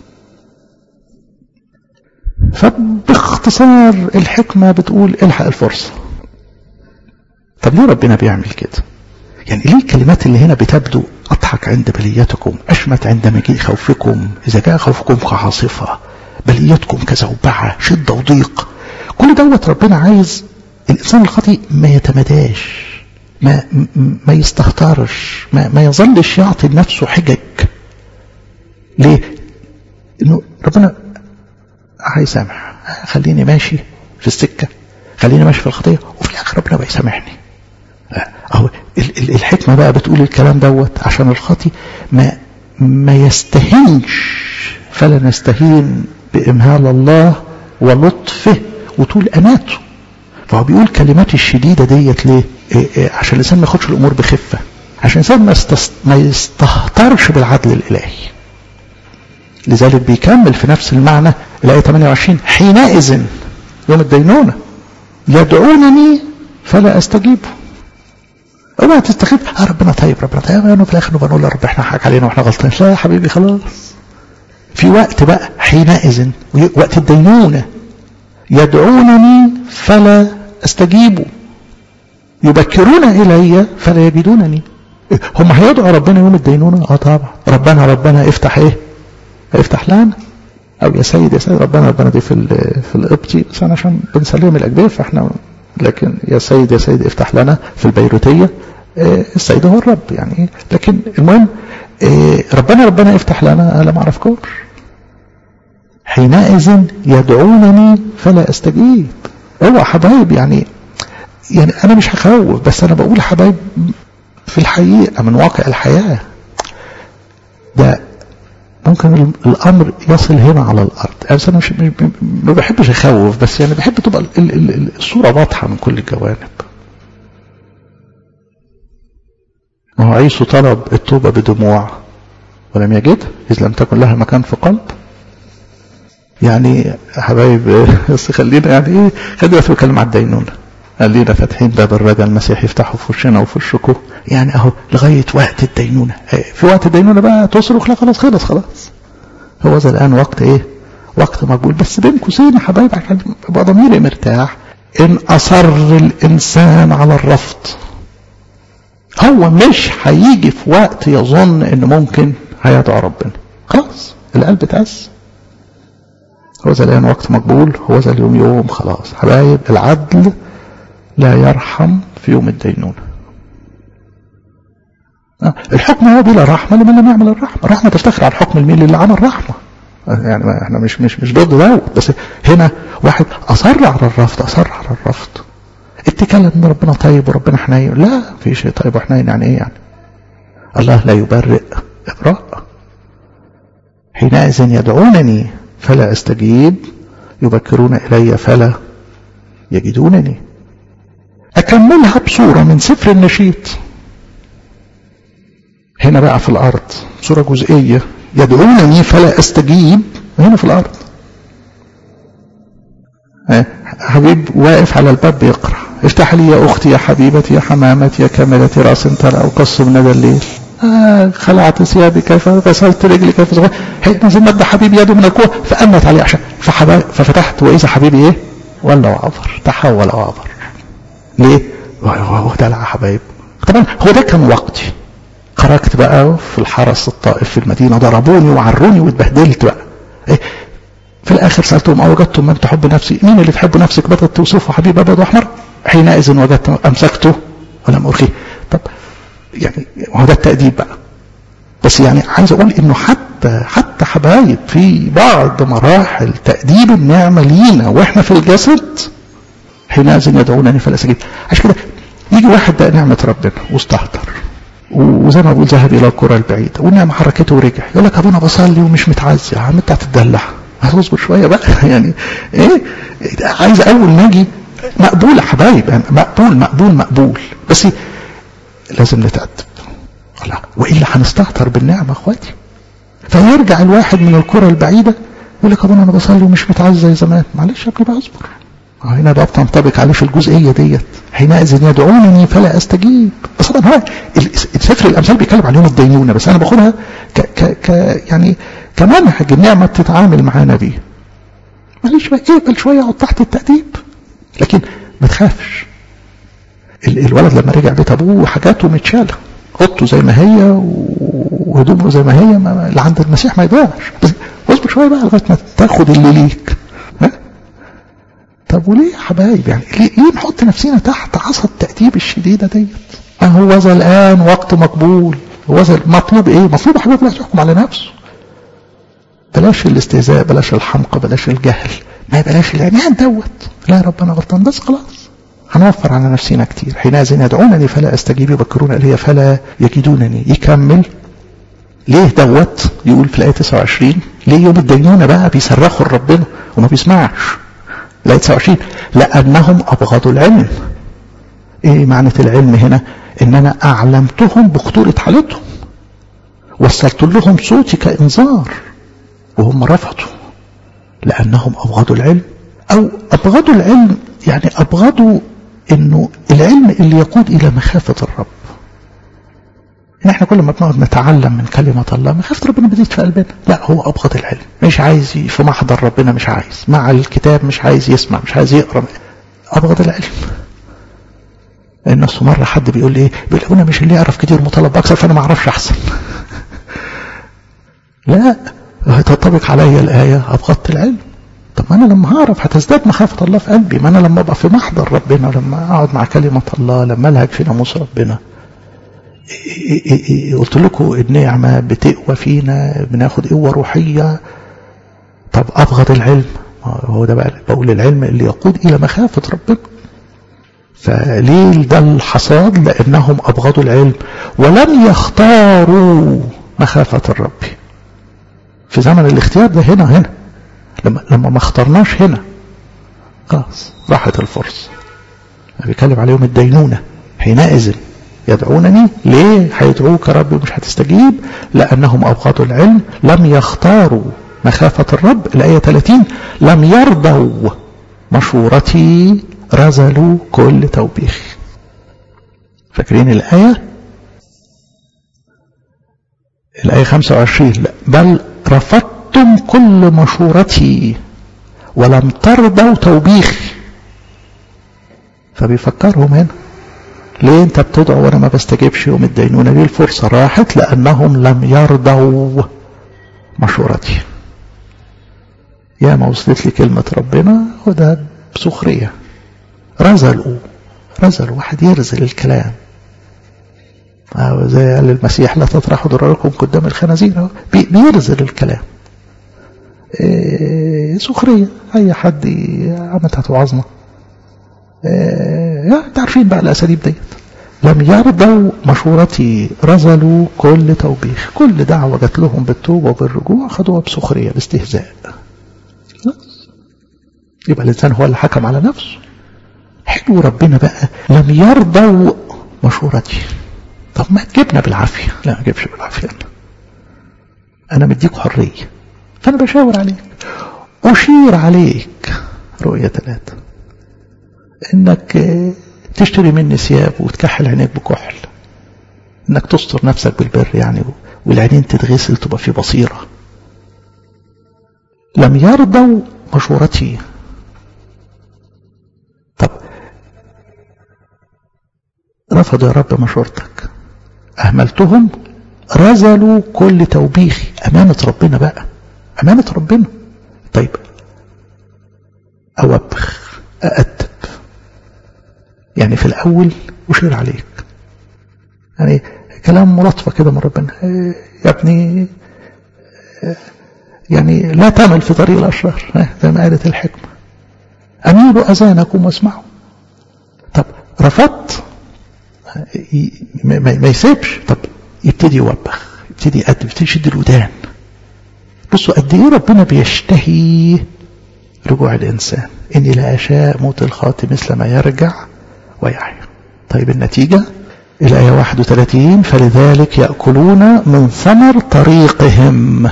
فباختصار الحكمة بتقول الحق الفرصة طب ليه ربنا بيعمل كده يعني ليه الكلمات اللي هنا بتبدو أضحك عند بليتكم أشمت عند مجيء خوفكم إذا جاء خوفكم كعاصفة بليتكم كزوبعة شدة وضيق كل دوت ربنا عايز الإنسان الخاطئ ما يتمداش ما ما يستهترش ما, ما يظلش يعطي لنفسه حجج ليه؟ إنه ربنا هيسامح خليني ماشي في السكة خليني ماشي في الخطية وفي الآخر ربنا بيسامحني أهو الحكمة بقى بتقول الكلام دوت عشان الخاطي ما ما يستهينش فلا نستهين بإمهال الله ولطفه وطول أماته فهو بيقول كلمات الشديدة ديت ليه إيه إيه عشان الإنسان ما ياخدش الأمور بخفة عشان الإنسان ما, استس... ما يستهترش بالعدل الإلهي لذلك بيكمل في نفس المعنى الآية 28 حينئذ يوم الدينونة يدعونني فلا أستجيب اوعى تستخف آه ربنا طيب ربنا طيب انا في الاخر نبقى نقول يا رب احنا حق علينا واحنا غلطانين لا يا حبيبي خلاص في وقت بقى حينئذ وقت الدينونة يدعونني فلا استجيب يبكرون الي فلا يجدونني هم هيدعوا ربنا يوم الدينونة اه طبعا ربنا ربنا افتح ايه افتح لنا او يا سيد يا سيد ربنا ربنا دي في في القبطي بس انا عشان بنسلم الاجبيه فاحنا لكن يا سيد يا سيد افتح لنا في البيروتية السيد هو الرب يعني لكن المهم ربنا ربنا افتح لنا انا ما اعرفكمش حينئذ يدعونني فلا استجيب اوعى حبايب يعني يعني انا مش هخوف بس انا بقول حبايب في الحقيقه من واقع الحياه ده ممكن الامر يصل هنا على الارض يعني انا مش ما بحبش اخوف بس يعني بحب تبقى الصوره واضحه من كل الجوانب ما هو عيسو طلب التوبه بدموع ولم يجدها اذ لم تكن لها مكان في قلب يعني حبايب بس خلينا يعني ايه خلينا في كلمه على الدينونه قال لنا فاتحين باب الرجا المسيح يفتحه في وشنا وفي وشكم يعني اهو لغايه وقت الدينونه في وقت الدينونه بقى تصرخ لا خلاص خلص خلاص هو ذا الان وقت ايه وقت مقبول بس بين قوسين يا حبايب عشان يبقى ضميري مرتاح ان اصر الانسان على الرفض هو مش هيجي في وقت يظن ان ممكن هيدعو ربنا خلاص القلب اتأس هو ذا الان وقت مقبول هو ذا اليوم يوم خلاص حبايب العدل لا يرحم في يوم الدينونة الحكم هو بلا رحمة لمن لم يعمل الرحمة الرحمة تفتخر على الحكم المين اللي عمل رحمة يعني احنا مش مش مش ضد دوت بس هنا واحد اصر على الرفض اصر على الرفض اتكال ان ربنا طيب وربنا حنين لا في شيء طيب وحنين يعني ايه يعني الله لا يبرئ ابراء حينئذ يدعونني فلا استجيب يبكرون الي فلا يجدونني أكملها بصورة من سفر النشيد هنا بقى في الأرض صورة جزئية يدعونني فلا أستجيب هنا في الأرض حبيب واقف على الباب بيقرأ افتح لي يا أختي يا حبيبتي يا حمامتي يا كاملتي رأس ترى أو قص من الليل آه خلعت ثيابي كيف غسلت رجلي كيف صغير حين نزل مد حبيبي يده من القوة فأمت عليه عشان ففتحت وإذا حبيبي إيه ولا وعبر تحول وعبر ليه؟ هو ده يا حبايب طبعا هو ده كان وقتي خرجت بقى في الحرس الطائف في المدينة ضربوني وعروني واتبهدلت بقى إيه؟ في الآخر سألتهم أوجدتم من تحب نفسي مين اللي تحب نفسك بدأت توصفه حبيب أبيض وأحمر حينئذ وجدت أمسكته ولم أرخيه طب يعني هو ده التأديب بقى بس يعني عايز أقول إنه حتى حتى حبايب في بعض مراحل تأديب النعمة لينا وإحنا في الجسد حينئذ يدعونني فلا استجيب عشان كده يجي واحد ده نعمة ربنا واستهتر وزي ما بقول ذهب الى القرى البعيده والنعمه حركته ورجع يقول لك ابونا بصلي ومش متعزي يا عم انت هتتدلع هتصبر شويه بقى يعني ايه عايز اول ما اجي مقبول يا حبايب يعني مقبول مقبول مقبول بس لازم نتأدب لا والا هنستهتر بالنعمه اخواتي فيرجع الواحد من القرى البعيده يقول لك ابونا انا بصلي ومش متعزي زي زمان معلش يا ابني بقى اصبر هنا بقى بتنطبق عليه في الجزئيه ديت حينئذ يدعونني فلا استجيب بس طبعا هو سفر الامثال بيتكلم عن يوم الدينونه بس انا باخدها ك ك ك يعني كمنهج النعمه بتتعامل معانا بيه معلش بقى اقبل شويه اقعد تحت التاديب لكن ما تخافش الولد لما رجع بيت ابوه حاجاته متشاله اوضته زي ما هي وهدومه زي ما هي ما اللي عند المسيح ما يضيعش بس اصبر شويه بقى لغايه ما تاخد اللي ليك ها طب وليه يا حبايب يعني ليه, ليه نحط نفسنا تحت عصا التأديب الشديدة ديت هو ذا الآن وقت مقبول هو ذا مطلوب ايه مطلوب يا حبايب لا تحكم على نفسه بلاش الاستهزاء بلاش الحمقى بلاش الجهل ما بلاش العناد دوت لا يا رب انا غلطان بس خلاص هنوفر على نفسنا كتير حينئذ يدعونني فلا استجيب يبكرون الي فلا يجدونني يكمل ليه دوت يقول في الآية 29 ليه يوم الدينونة بقى بيصرخوا لربنا وما بيسمعش الآية 29 لأنهم أبغضوا العلم إيه معنى العلم هنا إن أنا أعلمتهم بخطورة حالتهم وصلت لهم صوتي كإنذار وهم رفضوا لأنهم أبغضوا العلم أو أبغضوا العلم يعني أبغضوا إنه العلم اللي يقود إلى مخافة الرب ان احنا كل ما بنقعد نتعلم من كلمة الله مخافة ربنا بتزيد في قلبنا لا هو ابغض العلم مش عايز في محضر ربنا مش عايز مع الكتاب مش عايز يسمع مش عايز يقرا ابغض العلم الناس مرة حد بيقول لي ايه بيقول لي انا مش اللي يعرف كتير مطالب اكثر فانا ما اعرفش احسن لا تنطبق عليا الآية أبغضت العلم طب ما أنا لما هعرف هتزداد مخافة الله في قلبي ما أنا لما أبقى في محضر ربنا لما أقعد مع كلمة الله لما ألهج في ناموس ربنا قلت لكم النعمة بتقوى فينا بناخد قوة روحية طب أبغض العلم هو ده بقى بقول العلم اللي يقود إلى مخافة ربنا فليه ده الحصاد لأنهم أبغضوا العلم ولم يختاروا مخافة الرب في زمن الاختيار ده هنا هنا لما لما ما اخترناش هنا خلاص راحت الفرصة بيتكلم عليهم الدينونة حينئذ يدعونني ليه هيدعوك يا رب مش هتستجيب لأنهم أوقاتوا العلم لم يختاروا مخافة الرب الآية 30 لم يرضوا مشورتي رزلوا كل توبيخ فاكرين الآية الآية 25 لا بل رفضتم كل مشورتي ولم ترضوا توبيخي فبيفكرهم هنا ليه انت بتدعو وانا ما بستجيبش يوم الدينونة دي الفرصة راحت لانهم لم يرضوا مشورتي يا ما وصلت لي كلمة ربنا وده بسخرية رزلوا رزلوا واحد يرزل الكلام زي قال المسيح لا تطرحوا ضرركم قدام الخنازير بيرزل الكلام إيه سخرية أي حد عملت هتوعظنا إيه عارفين بقى الأساليب ديت لم يرضوا مشورتي رزلوا كل توبيخ كل دعوة جات لهم بالتوبة وبالرجوع خدوها بسخرية باستهزاء يبقى الإنسان هو اللي حكم على نفسه حلو ربنا بقى لم يرضوا مشورتي طب ما تجيبنا بالعافية لا ما اجيبش بالعافية أنا أنا مديك حرية فأنا بشاور عليك أشير عليك رؤية ثلاثة إنك تشتري مني ثياب وتكحل عينيك بكحل إنك تستر نفسك بالبر يعني والعينين تتغسل تبقى في بصيرة لم يرضوا مشورتي طب رفضوا يا رب مشورتك أهملتهم رزلوا كل توبيخي أمانة ربنا بقى أمانة ربنا طيب أوبخ أأدب يعني في الأول أشير عليك يعني كلام ملطفة كده من ربنا يا ابني يعني لا تعمل في طريق الأشرار زي ما قالت الحكمة أميلوا أذانكم واسمعوا طب رفضت ما يسيبش طب يبتدي يوبخ يبتدي يقدم يبتدي يشد الودان بصوا قد ايه ربنا بيشتهي رجوع الانسان اني لا اشاء موت الخاطئ مثل ما يرجع ويحيا طيب النتيجه الايه 31 فلذلك ياكلون من ثمر طريقهم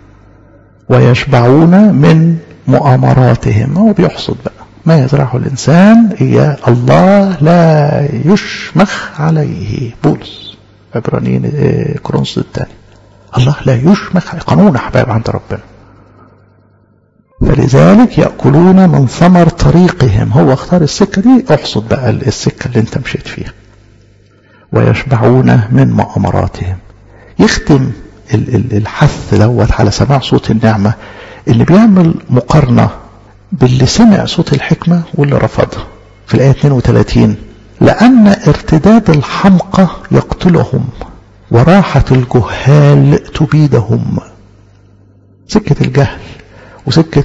ويشبعون من مؤامراتهم هو بيحصد بقى ما يزرعه الإنسان إياه الله لا يشمخ عليه بولس عبرانيين كورنثوس الثاني الله لا يشمخ قانون أحباب عند ربنا فلذلك يأكلون من ثمر طريقهم هو اختار السكة دي احصد بقى السكة اللي انت مشيت فيها ويشبعون من مؤامراتهم يختم الحث دوت على سماع صوت النعمة اللي بيعمل مقارنة باللي سمع صوت الحكمة واللي رفضها في الآية 32 لأن ارتداد الحمقى يقتلهم وراحة الجهال تبيدهم سكة الجهل وسكة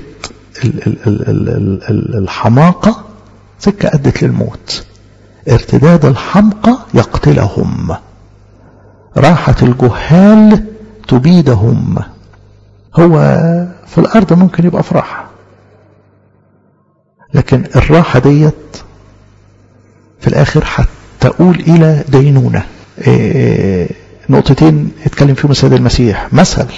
الحماقة سكة أدت للموت ارتداد الحمقى يقتلهم راحة الجهال تبيدهم هو في الأرض ممكن يبقى فرح لكن الراحة ديت في الآخر هتقول إلى دينونة إيه نقطتين اتكلم فيهم السيد المسيح مثل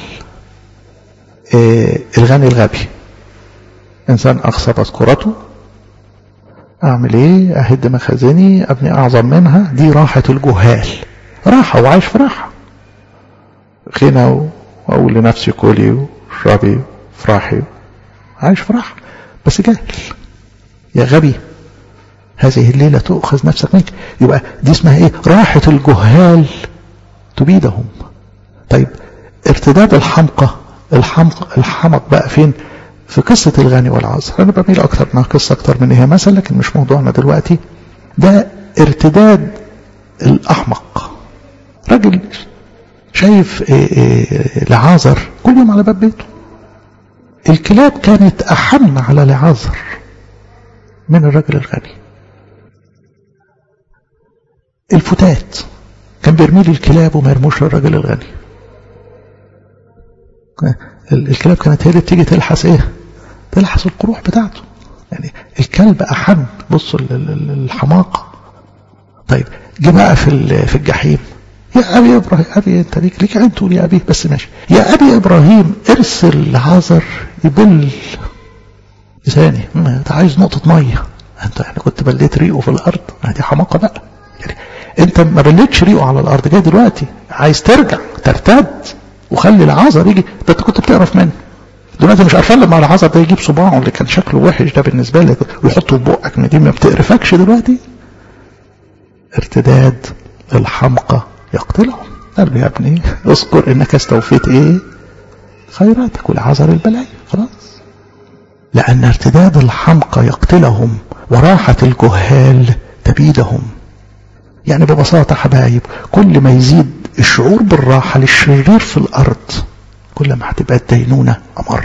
إيه الغني الغبي إنسان أغصبت كرته أعمل إيه أهد مخازني أبني أعظم منها دي راحة الجهال راحة وعايش في راحة غنى وأقول لنفسي كلي واشربي وفرحي عايش في راحة بس جاهل يا غبي هذه الليلة تؤخذ نفسك منك يبقى دي اسمها ايه راحة الجهال تبيدهم طيب ارتداد الحمقى الحمق الحمق بقى فين في قصة الغني والعازر انا بميل اكتر مع قصة اكتر من هي مثل لكن مش موضوعنا دلوقتي ده ارتداد الاحمق راجل شايف إيه إيه لعازر كل يوم على باب بيته الكلاب كانت احن على لعازر من الرجل الغني الفتات كان بيرمي لي الكلاب وما يرموش للرجل الغني الكلاب كانت هي اللي بتيجي تلحس ايه تلحس القروح بتاعته يعني الكلب احب بصوا الحماقه طيب جه بقى في في الجحيم يا ابي ابراهيم ابي انت ليك ليك عين تقول يا ابي بس ماشي يا ابي ابراهيم ارسل لعازر يبل لساني انت عايز نقطه ميه انت يعني كنت بليت ريقه في الارض دي حماقه بقى يعني انت ما بليتش ريقه على الارض جاي دلوقتي عايز ترجع ترتد وخلي العذر يجي ده انت كنت بتقرف منه دلوقتي مش عارفين لما العذر ده يجيب صباعه اللي كان شكله وحش ده بالنسبه لك ويحطه في بقك ما دي ما بتقرفكش دلوقتي ارتداد الحمقى يقتلهم قال له يا ابني اذكر انك استوفيت ايه خيراتك والعذر البلايا خلاص لأن ارتداد الحمقى يقتلهم وراحة الجهال تبيدهم يعني ببساطة حبايب كل ما يزيد الشعور بالراحة للشرير في الأرض كل ما هتبقى الدينونة أمر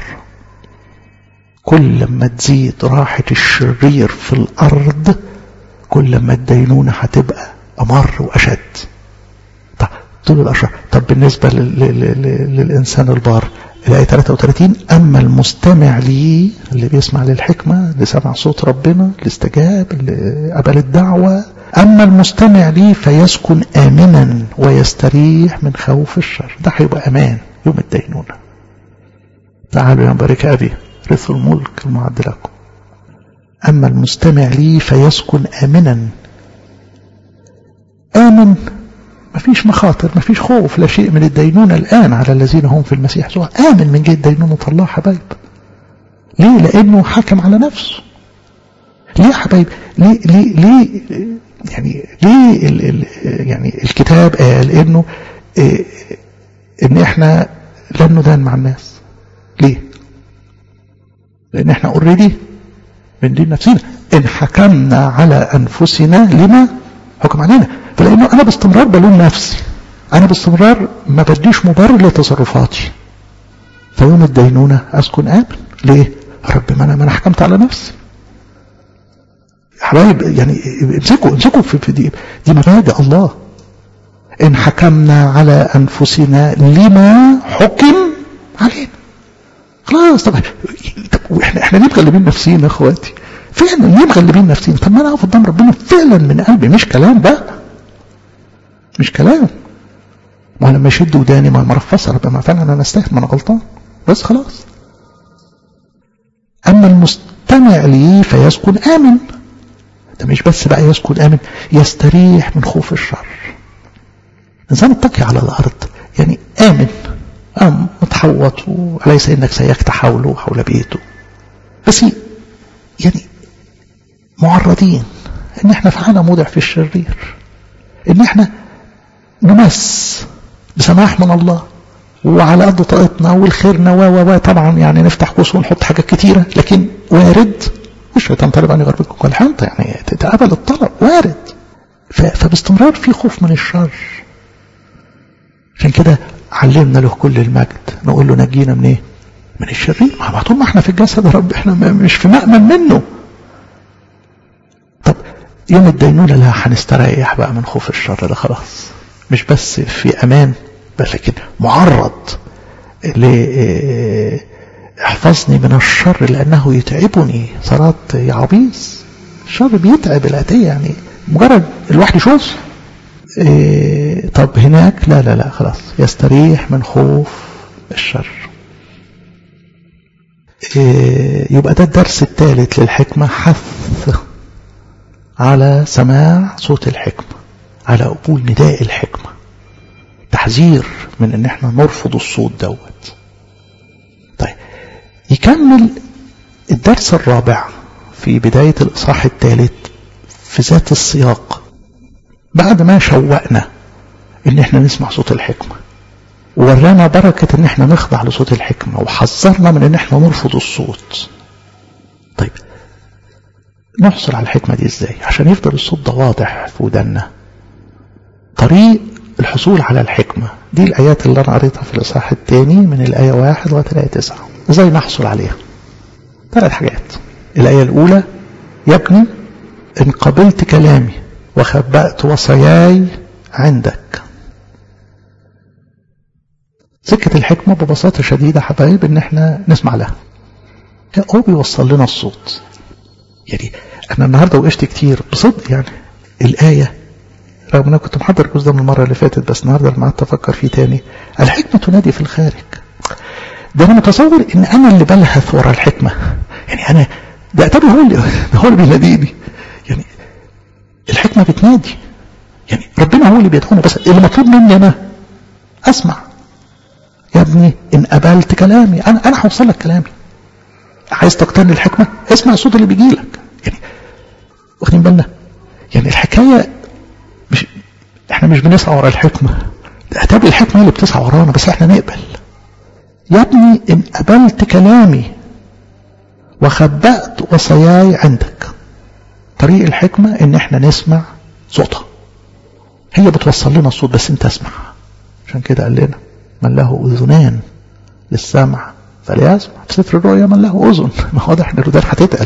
كل ما تزيد راحة الشرير في الأرض كل ما الدينونة هتبقى أمر وأشد طب طول الأشهر طب بالنسبة للإنسان البار الآية 33 أما المستمع لي اللي بيسمع للحكمة اللي سمع صوت ربنا اللي استجاب اللي قبل الدعوة أما المستمع لي فيسكن آمنا ويستريح من خوف الشر ده هيبقى أمان يوم الدينونة تعالوا يا بارك أبي رثوا الملك المعد لكم أما المستمع لي فيسكن آمنا آمن مفيش مخاطر مفيش خوف لا شيء من الدينونة الآن على الذين هم في المسيح يسوع آمن من جهة دينونة الله حبايب ليه لأنه حاكم على نفسه ليه يا حبايب ليه ليه ليه يعني ليه ال ال يعني الكتاب قال انه إيه ان احنا لن ندان مع الناس ليه لان احنا اوريدي بندين نفسنا ان حكمنا على انفسنا لما حكم علينا فلانه انا باستمرار بلوم نفسي انا باستمرار ما بديش مبرر لتصرفاتي فيوم الدينونة اسكن امن ليه رب ما انا ما انا حكمت على نفسي حبايب يعني امسكوا امسكوا في, في دي دي مبادئ الله ان حكمنا على انفسنا لما حكم علينا خلاص طب طب احنا احنا ليه مغلبين نفسينا يا اخواتي فعلا ليه مغلبين نفسينا طب ما انا اقف قدام ربنا فعلا من قلبي مش كلام بقى مش كلام ما لما يشد وداني ما مرفصه يبقى ما فعلا انا استاهل ما انا غلطان بس خلاص اما المستمع لي فيسكن امن ده مش بس بقى يسكن آمن يستريح من خوف الشر إنسان اتقي على الأرض يعني آمن أم متحوط وليس إنك سيكت حوله حول بيته بس يعني معرضين إن إحنا فعلنا مودع في الشرير إن إحنا نمس بسماح من الله وعلى قد طاقتنا والخيرنا و و طبعا يعني نفتح قوس ونحط حاجات كتيرة لكن وارد والشيطان طالب أن يغربكم كل حنطة يعني تتقبل الطلب وارد فباستمرار في خوف من الشر عشان كده علمنا له كل المجد نقول له نجينا من ايه من الشرير ما طول ما احنا في الجسد يا رب احنا مش في مأمن منه طب يوم الدينونة لا هنستريح بقى من خوف الشر ده خلاص مش بس في امان بل لكن معرض ل احفظني من الشر لأنه يتعبني صلاة يا عبيس الشر بيتعب الأتية يعني مجرد الواحد يشوف إيه طب هناك لا لا لا خلاص يستريح من خوف الشر إيه يبقى ده الدرس الثالث للحكمة حث على سماع صوت الحكمة على قبول نداء الحكمة تحذير من ان احنا نرفض الصوت دوت طيب يكمل الدرس الرابع في بداية الإصحاح الثالث في ذات السياق بعد ما شوقنا ان احنا نسمع صوت الحكمة وورانا بركة ان احنا نخضع لصوت الحكمة وحذرنا من ان احنا نرفض الصوت طيب نحصل على الحكمة دي ازاي عشان يفضل الصوت ده واضح في ودنا طريق الحصول على الحكمة دي الآيات اللي أنا قريتها في الإصحاح الثاني من الآية واحد لغاية الآية تسعة إزاي نحصل عليها ثلاث حاجات الآية الأولى يا ابني إن قبلت كلامي وخبأت وصاياي عندك سكة الحكمة ببساطة شديدة حبايب ان احنا نسمع لها هو بيوصل لنا الصوت يعني انا النهاردة وقفت كتير بصدق يعني الآية رغم ان انا كنت محضر الجزء ده من المرة اللي فاتت بس النهاردة لما قعدت افكر فيه تاني الحكمة تنادي في الخارج ده انا متصور ان انا اللي بلهث ورا الحكمة يعني انا ده اتاري هو اللي هو اللي بيناديني يعني الحكمة بتنادي يعني ربنا هو اللي بيدعونا بس اللي مطلوب مني انا اسمع يا ابني ان قبلت كلامي انا انا هوصل لك كلامي عايز تقتني الحكمة اسمع الصوت اللي بيجي لك يعني واخدين بالنا يعني الحكاية مش احنا مش بنسعى ورا الحكمة اتابع الحكمة اللي بتسعى ورانا بس احنا نقبل يا ابني ان قبلت كلامي وخبأت وصاياي عندك طريق الحكمة ان احنا نسمع صوتها هي بتوصل لنا الصوت بس انت اسمع عشان كده قال لنا من له اذنان للسمع فليسمع في سفر الرؤيا من له اذن ما واضح ان الودان هتتقل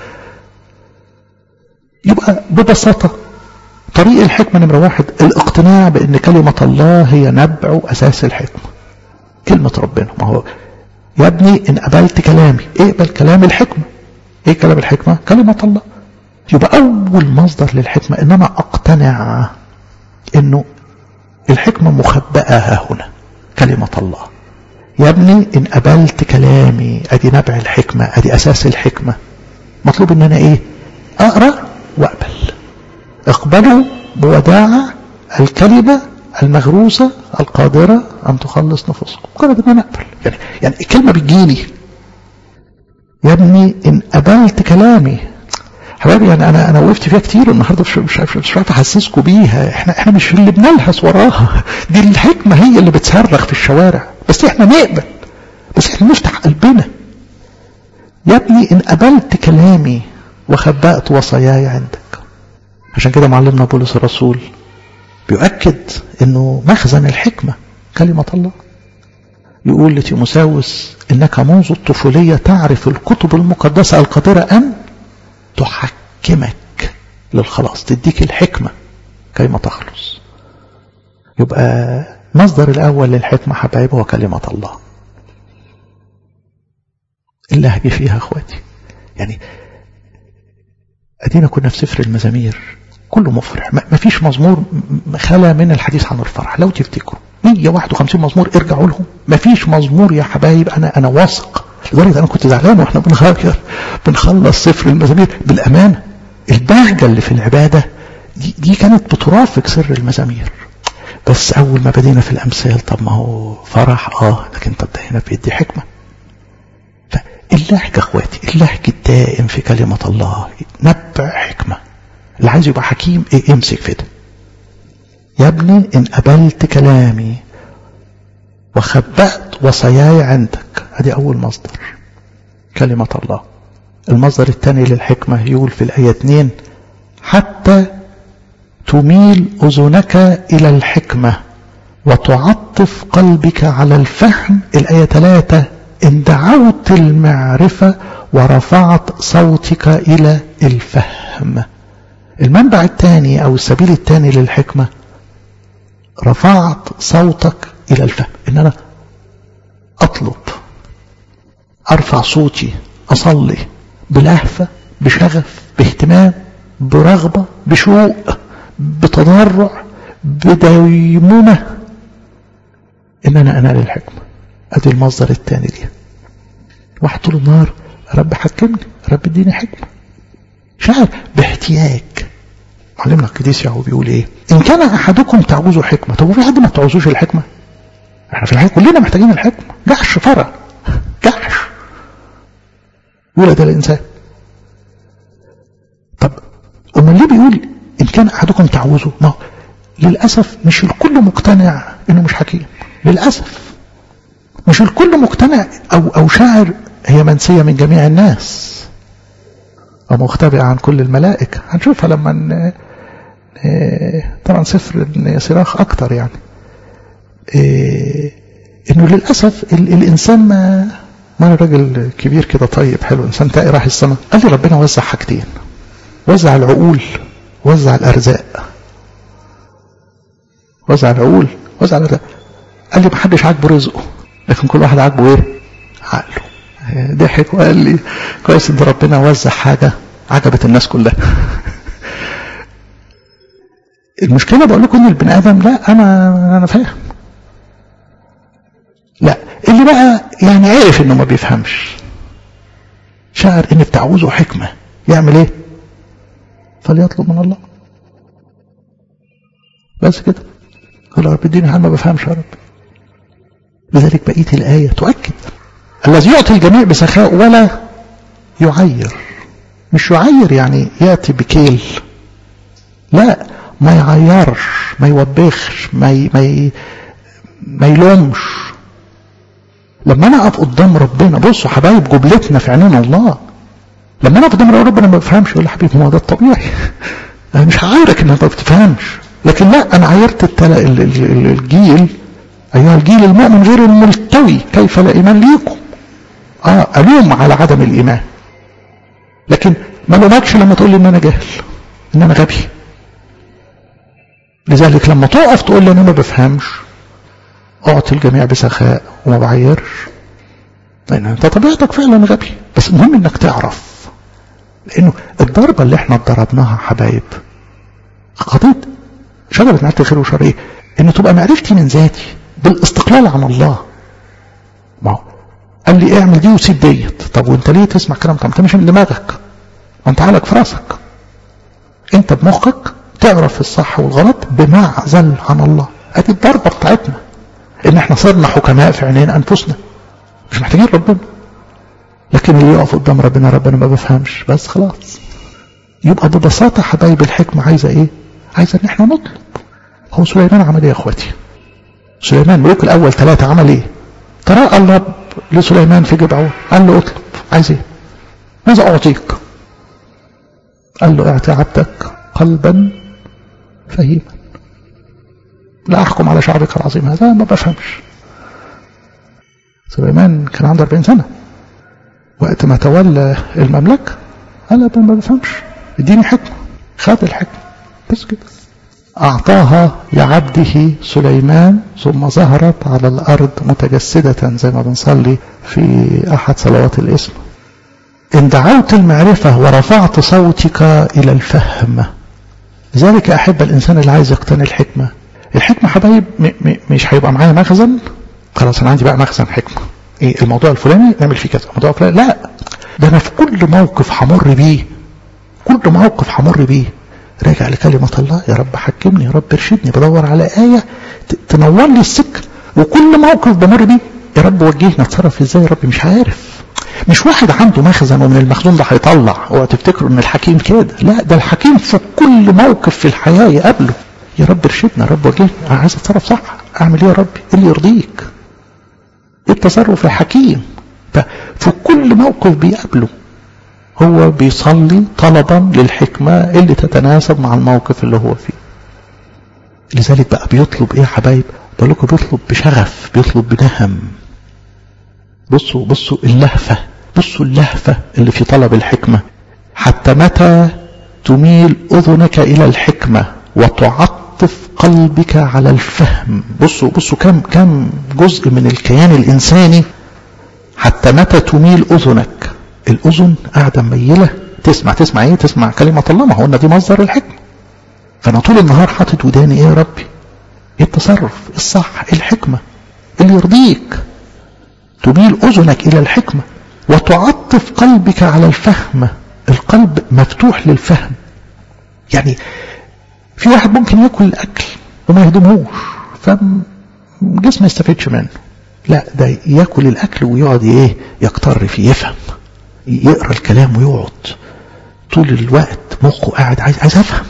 يبقى ببساطة طريق الحكمة نمرة واحد الاقتناع بان كلمة الله هي نبع اساس الحكمة كلمة ربنا ما هو يا ابني ان قبلت كلامي اقبل كلام الحكمة ايه كلام الحكمة كلمة الله يبقى اول مصدر للحكمة ان انا اقتنع انه الحكمة مخبأة هنا كلمة الله يا ابني ان قبلت كلامي ادي نبع الحكمة ادي اساس الحكمة مطلوب ان انا ايه اقرأ واقبل اقبلوا بوداعة الكلمة المغروسة القادرة أن تخلص نفوسكم مجرد أن أنا أقبل يعني, يعني الكلمة بتجيني يا ابني إن قبلت كلامي حبايبي يعني أنا أنا وقفت فيها كتير النهارده مش مش عارف مش عارف أحسسكم بيها إحنا إحنا مش اللي بنلهث وراها دي الحكمة هي اللي بتصرخ في الشوارع بس إحنا نقبل بس إحنا نفتح قلبنا يا ابني إن قبلت كلامي وخبأت وصاياي عندك عشان كده معلمنا بولس الرسول بيؤكد انه مخزن الحكمة كلمة الله يقول لتيموساوس انك منذ الطفولية تعرف الكتب المقدسة القادرة ان تحكمك للخلاص تديك الحكمة كيما تخلص يبقى مصدر الاول للحكمة حبايب هو كلمة الله اللهج فيها اخواتي يعني ادينا كنا في سفر المزامير كله مفرح ما فيش مزمور خلا من الحديث عن الفرح لو تفتكروا 151 مزمور ارجعوا لهم ما فيش مزمور يا حبايب انا انا واثق لدرجه انا كنت زعلان واحنا بنغير بنخلص سفر المزامير بالامانه البهجه اللي في العباده دي, دي كانت بترافق سر المزامير بس اول ما بدينا في الامثال طب ما هو فرح اه لكن طب ده هنا بيدي حكمه فاللهج اخواتي اللهج الدائم في كلمه الله نبع حكمه اللي عايز يبقى حكيم ايه امسك في ده يا ابني ان قبلت كلامي وخبأت وصاياي عندك ادي اول مصدر كلمة الله المصدر الثاني للحكمة يقول في الآية 2 حتى تميل أذنك إلى الحكمة وتعطف قلبك على الفهم الآية 3 إن دعوت المعرفة ورفعت صوتك إلى الفهم المنبع الثاني أو السبيل الثاني للحكمة رفعت صوتك إلى الفهم إن أنا أطلب أرفع صوتي أصلي بلهفة بشغف باهتمام برغبة بشوق بتضرع بديمومة إن أنا أنال الحكمة أدي المصدر الثاني ليها واحد طول النهار رب حكمني رب اديني حكمة شعر باحتياج معلمنا القديس يعقوب بيقول ايه ان كان احدكم تعوزه حكمه طب وفي حد ما تعوزوش الحكمه احنا في الحياه كلنا محتاجين الحكمه جحش فرع جحش يولد الانسان طب امال ليه بيقول ان كان احدكم تعوزه ما للاسف مش الكل مقتنع انه مش حكيم للاسف مش الكل مقتنع او او شاعر هي منسيه من جميع الناس ومختبئة عن كل الملائكة هنشوفها لما ن... طبعا سفر صراخ أكتر يعني إنه للأسف الإنسان ما ما أنا راجل كبير كده طيب حلو إنسان تائي راح السماء قال لي ربنا وزع حاجتين وزع العقول وزع الأرزاق وزع العقول وزع الأرزاق قال لي محدش عاجبه رزقه لكن كل واحد عاجبه ايه عقله ضحك وقال لي كويس ان ربنا وزع حاجه عجبت الناس كلها المشكله بقول لكم ان البني ادم لا انا انا فاهم لا اللي بقى يعني عرف انه ما بيفهمش شعر ان بتعوزه حكمه يعمل ايه فليطلب من الله بس كده قال يا رب اديني حال ما بفهمش يا رب لذلك بقيه الايه تؤكد الذي يعطي الجميع بسخاء ولا يعير مش يعير يعني ياتي بكيل لا ما يعيرش ما يوبخش ما ي... ما ي... ما يلومش لما انا اقف قدام ربنا بصوا حبايب جملتنا في عينين الله لما انا اقف قدام ربنا ما بفهمش يقول حبيبي هو ده الطبيعي انا مش هعايرك انك ما بتفهمش لكن لا انا عايرت التل... الجيل ايها الجيل المؤمن غير الملتوي كيف لا ايمان ليكم اه الوم على عدم الايمان لكن ما لومكش لما تقول لي ان انا جاهل ان انا غبي لذلك لما تقف تقول لي انا ما بفهمش اعطي الجميع بسخاء وما بعيرش لان انت طبيعتك فعلا غبي بس المهم انك تعرف لانه الضربه اللي احنا اتضربناها حبايب قضيه شجره معرفه الخير والشر ايه؟ ان تبقى معرفتي من ذاتي بالاستقلال عن الله ما هو قال لي اعمل دي وسيب ديت طب وانت ليه تسمع كلام طب انت مش من دماغك ما انت عقلك في راسك انت بمخك تعرف الصح والغلط بمعزل عن الله ادي الضربه بتاعتنا ان احنا صرنا حكماء في عينين انفسنا مش محتاجين ربنا لكن اللي يقف قدام ربنا ربنا ما بفهمش بس خلاص يبقى ببساطة حبايب الحكمة عايزة ايه عايزة ان احنا نطلب هو سليمان عمل ايه يا اخواتي سليمان ملوك الاول ثلاثة عمل ايه تراءى الرب لسليمان في جبعون قال له اطلب عايز ايه ماذا اعطيك قال له اعطي عبدك قلبا فهيما لا احكم على شعبك العظيم هذا ما بفهمش سليمان كان عنده 40 سنه وقت ما تولى المملكه قال انا ما بفهمش اديني حكمه خد الحكمه بس كده أعطاها لعبده سليمان ثم ظهرت على الأرض متجسدة زي ما بنصلي في أحد صلوات الاسم إن دعوت المعرفة ورفعت صوتك إلى الفهم لذلك أحب الإنسان اللي عايز يقتني الحكمة الحكمة حبايب مش هيبقى معايا مخزن خلاص أنا عندي بقى مخزن حكمة إيه الموضوع الفلاني نعمل فيه كذا الموضوع الفلاني لا ده أنا في كل موقف همر بيه كل موقف همر بيه راجع لكلمة الله يا رب حكمني يا رب ارشدني بدور على آية تنور لي السكة وكل موقف بمر بيه يا رب وجهني اتصرف ازاي يا رب مش عارف مش واحد عنده مخزن ومن المخزون ده هيطلع وتفتكروا ان الحكيم كده لا ده الحكيم في كل موقف في الحياة يقابله يا رب ارشدنا يا رب وجهني انا عايز اتصرف صح اعمل ايه يا رب ايه اللي يرضيك ايه التصرف الحكيم ففي كل موقف بيقابله هو بيصلي طلبا للحكمة اللي تتناسب مع الموقف اللي هو فيه لذلك بقى بيطلب ايه يا حبايب بقول لكم بيطلب بشغف بيطلب بنهم بصوا بصوا اللهفة بصوا اللهفة اللي في طلب الحكمة حتى متى تميل أذنك إلى الحكمة وتعطف قلبك على الفهم بصوا بصوا كم كم جزء من الكيان الإنساني حتى متى تميل أذنك الأذن قاعدة ميلة تسمع تسمع ايه تسمع كلمة الله ما هو قلنا دي مصدر الحكمة فأنا طول النهار حاطط وداني ايه يا ربي ايه التصرف الصح الحكمة اللي يرضيك تميل أذنك إلى الحكمة وتعطف قلبك على الفهم القلب مفتوح للفهم يعني في واحد ممكن ياكل الأكل وما يهضمهوش فجسمه ما يستفيدش منه لا ده ياكل الأكل ويقعد ايه يقتر فيه يفهم يقرا الكلام ويقعد طول الوقت مخه قاعد عايز عايز افهم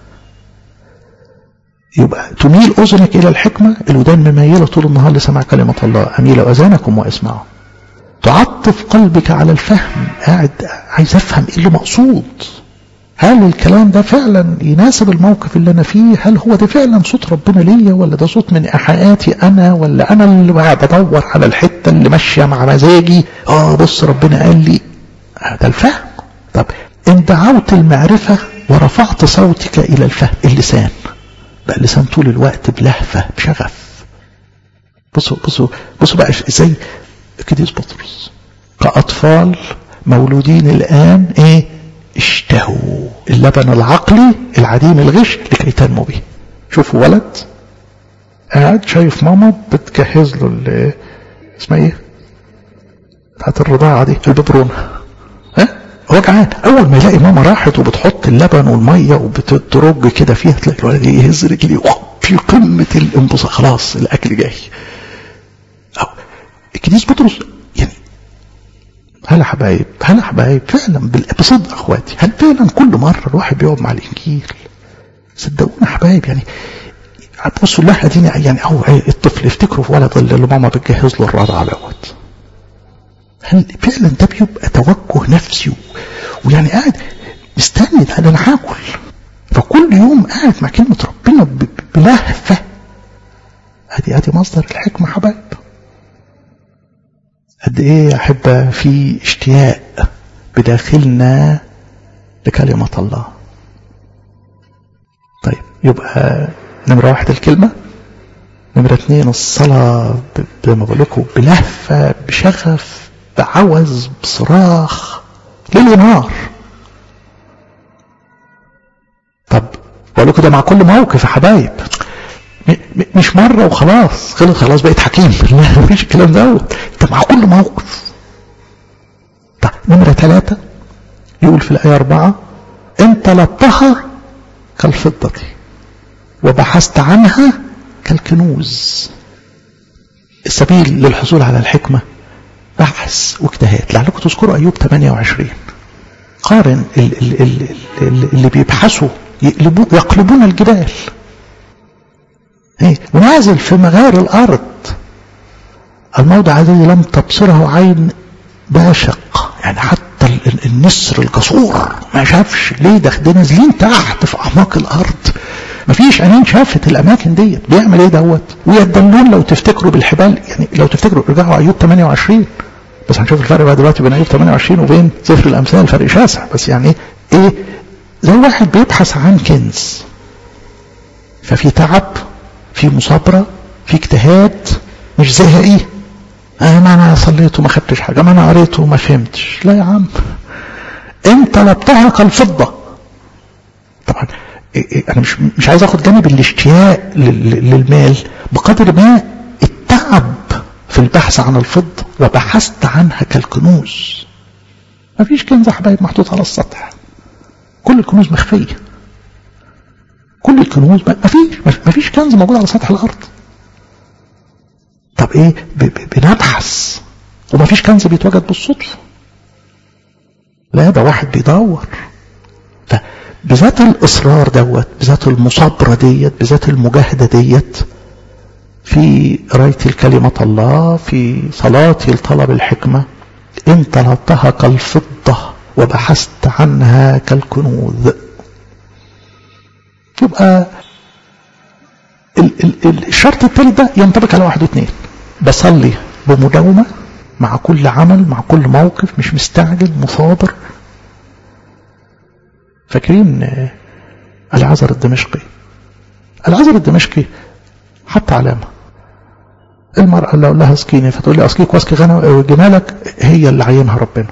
يبقى تميل اذنك الى الحكمه الودان مميله طول النهار لسماع كلمه الله اميل اذانكم واسمعوا تعطف قلبك على الفهم قاعد عايز افهم ايه اللي مقصود هل الكلام ده فعلا يناسب الموقف اللي انا فيه هل هو ده فعلا صوت ربنا ليا ولا ده صوت من ايحاءاتي انا ولا انا اللي بدور على الحته اللي ماشيه مع مزاجي اه بص ربنا قال لي ده الفهم طب ان دعوت المعرفة ورفعت صوتك الى الفهم اللسان بقى اللسان طول الوقت بلهفة بشغف بصوا بصوا بصوا بقى ازاي القديس بطرس كأطفال مولودين الآن ايه اشتهوا اللبن العقلي العديم الغش لكي تنمو به شوفوا ولد قاعد شايف ماما بتجهز له اسمها ايه بتاعت الرضاعة دي الببرونة ها هو جعان اول ما يلاقي ماما راحت وبتحط اللبن والمية وبتدرج كده فيها تلاقي الولد يهز رجليه في قمة الانبساط خلاص الاكل جاي أو الكنيس بطرس يعني هلا حبايب هلا حبايب فعلا بصدق اخواتي هل فعلا كل مرة الواحد بيقعد مع الانجيل صدقونا حبايب يعني بصوا الله اديني يعني او الطفل يفتكروا في ولد اللي ماما بتجهز له الرضع دوت هل فعلا ده بيبقى توجه نفسي ويعني قاعد مستني ده انا هاكل فكل يوم قاعد مع كلمة ربنا بلهفة ادي ادي مصدر الحكمة حبايب قد ايه يا احبة في اشتياق بداخلنا لكلمة الله طيب يبقى نمرة واحد الكلمة نمرة اتنين الصلاة زي ما بقول لكم بلهفة بشغف بعوز بصراخ ليل ونهار طب بقول لكم ده مع كل موقف يا حبايب مش مرة وخلاص خلص خلاص بقيت حكيم لا مفيش الكلام دوت ده مع كل موقف طب نمرة ثلاثة يقول في الآية أربعة إن طلبتها كالفضة وبحثت عنها كالكنوز السبيل للحصول على الحكمة بحث واجتهاد لعلكم تذكروا أيوب 28 قارن ال ال ال ال اللي بيبحثوا يقلبون, يقلبون الجبال ايه ونازل في مغار الأرض الموضع الذي لم تبصره عين باشق يعني حتى النسر الجسور ما شافش ليه ده ده نازلين تحت في أعماق الأرض مفيش عينين شافت الاماكن ديت بيعمل ايه دوت ويدلون لو تفتكروا بالحبال يعني لو تفتكروا ارجعوا ايوب 28 بس هنشوف الفرق بقى دلوقتي بين ايوب 28 وبين سفر الامثال فرق شاسع بس يعني ايه زي واحد بيبحث عن كنز ففي تعب في مصابره في اجتهاد مش زي ايه آه ما انا صليت وما خدتش حاجه ما انا قريت وما فهمتش لا يا عم انت طلبتها كالفضه طبعا انا مش مش عايز اخد جانب الاشتياق للمال بقدر ما التعب في البحث عن الفضة وبحثت عنها كالكنوز ما فيش كنز حبايب محطوط على السطح كل الكنوز مخفية كل الكنوز ما فيش ما فيش كنز موجود على سطح الارض طب ايه بنبحث وما فيش كنز بيتوجد بالصدفة لا ده واحد بيدور بذات الإصرار دوت بذات المصابرة ديت بذات المجاهدة ديت في قراية الكلمة الله في صلاتي لطلب الحكمة إن طلبتها كالفضة وبحثت عنها كالكنوز يبقى ال ال الشرط الثالث ده ينطبق على واحد واثنين بصلي بمداومة مع كل عمل مع كل موقف مش مستعجل مثابر فاكرين العذر الدمشقي العذر الدمشقي حط علامة المرأة اللي أقول لها اسكيني فتقول لي أسكيك واسكي غنم جمالك هي اللي عينها ربنا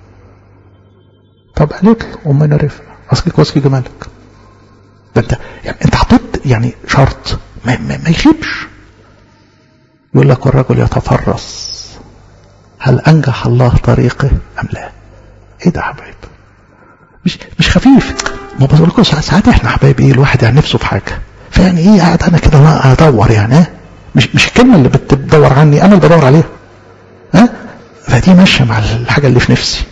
طب قالت له أمنا رفع أسكيك واسكي جمالك ده أنت يعني أنت حطيت يعني شرط ما, ما, ما يخيبش يقول لك والرجل يتفرس هل أنجح الله طريقه أم لا إيه ده حبايب مش مش خفيف ما بقولكم ساعات احنا حبايب ايه الواحد يعني نفسه في حاجه فيعني ايه قاعد انا كده لا ادور يعني ها مش مش الكلمه اللي بتدور عني انا اللي بدور عليها ها فدي ماشيه مع الحاجه اللي في نفسي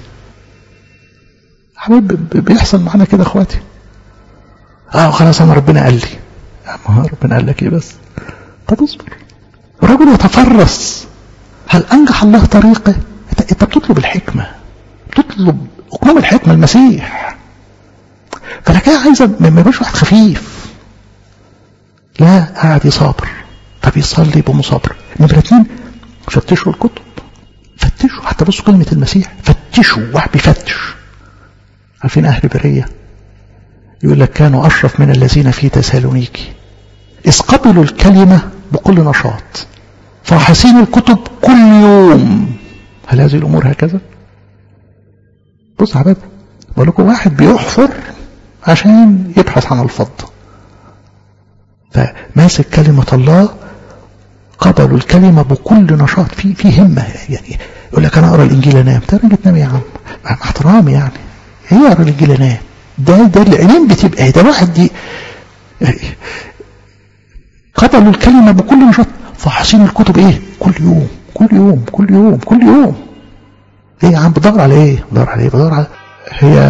حبايب بيحصل معانا كده اخواتي اه خلاص انا ربنا قال لي ما ربنا قال لك ايه بس طب اصبر الرجل يتفرس هل انجح الله طريقه انت بتطلب الحكمه بتطلب أقوام الحكمة المسيح فالحكاية عايزة ما يبقاش واحد خفيف لا قاعد يصابر فبيصلي بمصابرة نمرة اتنين فتشوا الكتب فتشوا حتى بصوا كلمة المسيح فتشوا واحد بيفتش عارفين أهل برية يقول لك كانوا أشرف من الذين في تسالونيكي إذ قبلوا الكلمة بكل نشاط فاحصين الكتب كل يوم هل هذه الأمور هكذا بص يا حبايبي بقول لكم واحد بيحفر عشان يبحث عن الفضة فماسك كلمة الله قبلوا الكلمة بكل نشاط في في همة يعني يقول لك أنا أقرأ الإنجيل أنام ده أنا تنام يا عم مع احترامي يعني هي أقرأ الإنجيل أنام ده ده العينين بتبقى ده واحد دي يعني قبلوا الكلمة بكل نشاط فحصين الكتب إيه كل يوم كل يوم كل يوم كل يوم ايه يا عم بدور على ايه بدور على ايه بدور على هي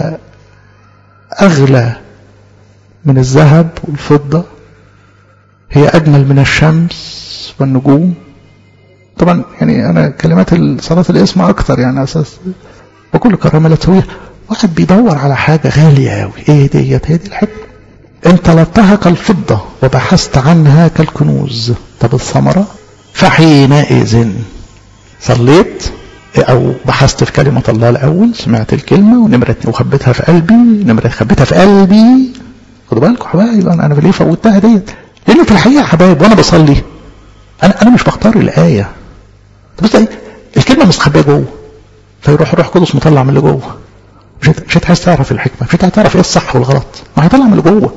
اغلى من الذهب والفضة هي اجمل من الشمس والنجوم طبعا يعني انا كلمات صلاة الاسم اكتر يعني اساس وكل كرامة لا تسويها واحد بيدور على حاجة غالية قوي ايه ديت هي دي الحكمة ان طلبتها كالفضة وبحثت عنها كالكنوز طب الثمرة فحينئذ صليت او بحثت في كلمة الله الاول سمعت الكلمة ونمرة وخبيتها في قلبي نمرة خبيتها في قلبي خدوا بالكم يا حبايب انا انا ليه فوتها ديت لان في الحقيقة يا حبايب وانا بصلي انا انا مش بختار الاية بص ايه الكلمة مستخبية جوه فيروح الروح القدس مطلع من اللي جوه مش مش عايز تعرف الحكمة مش هتعرف ايه الصح والغلط ما هيطلع من اللي جوه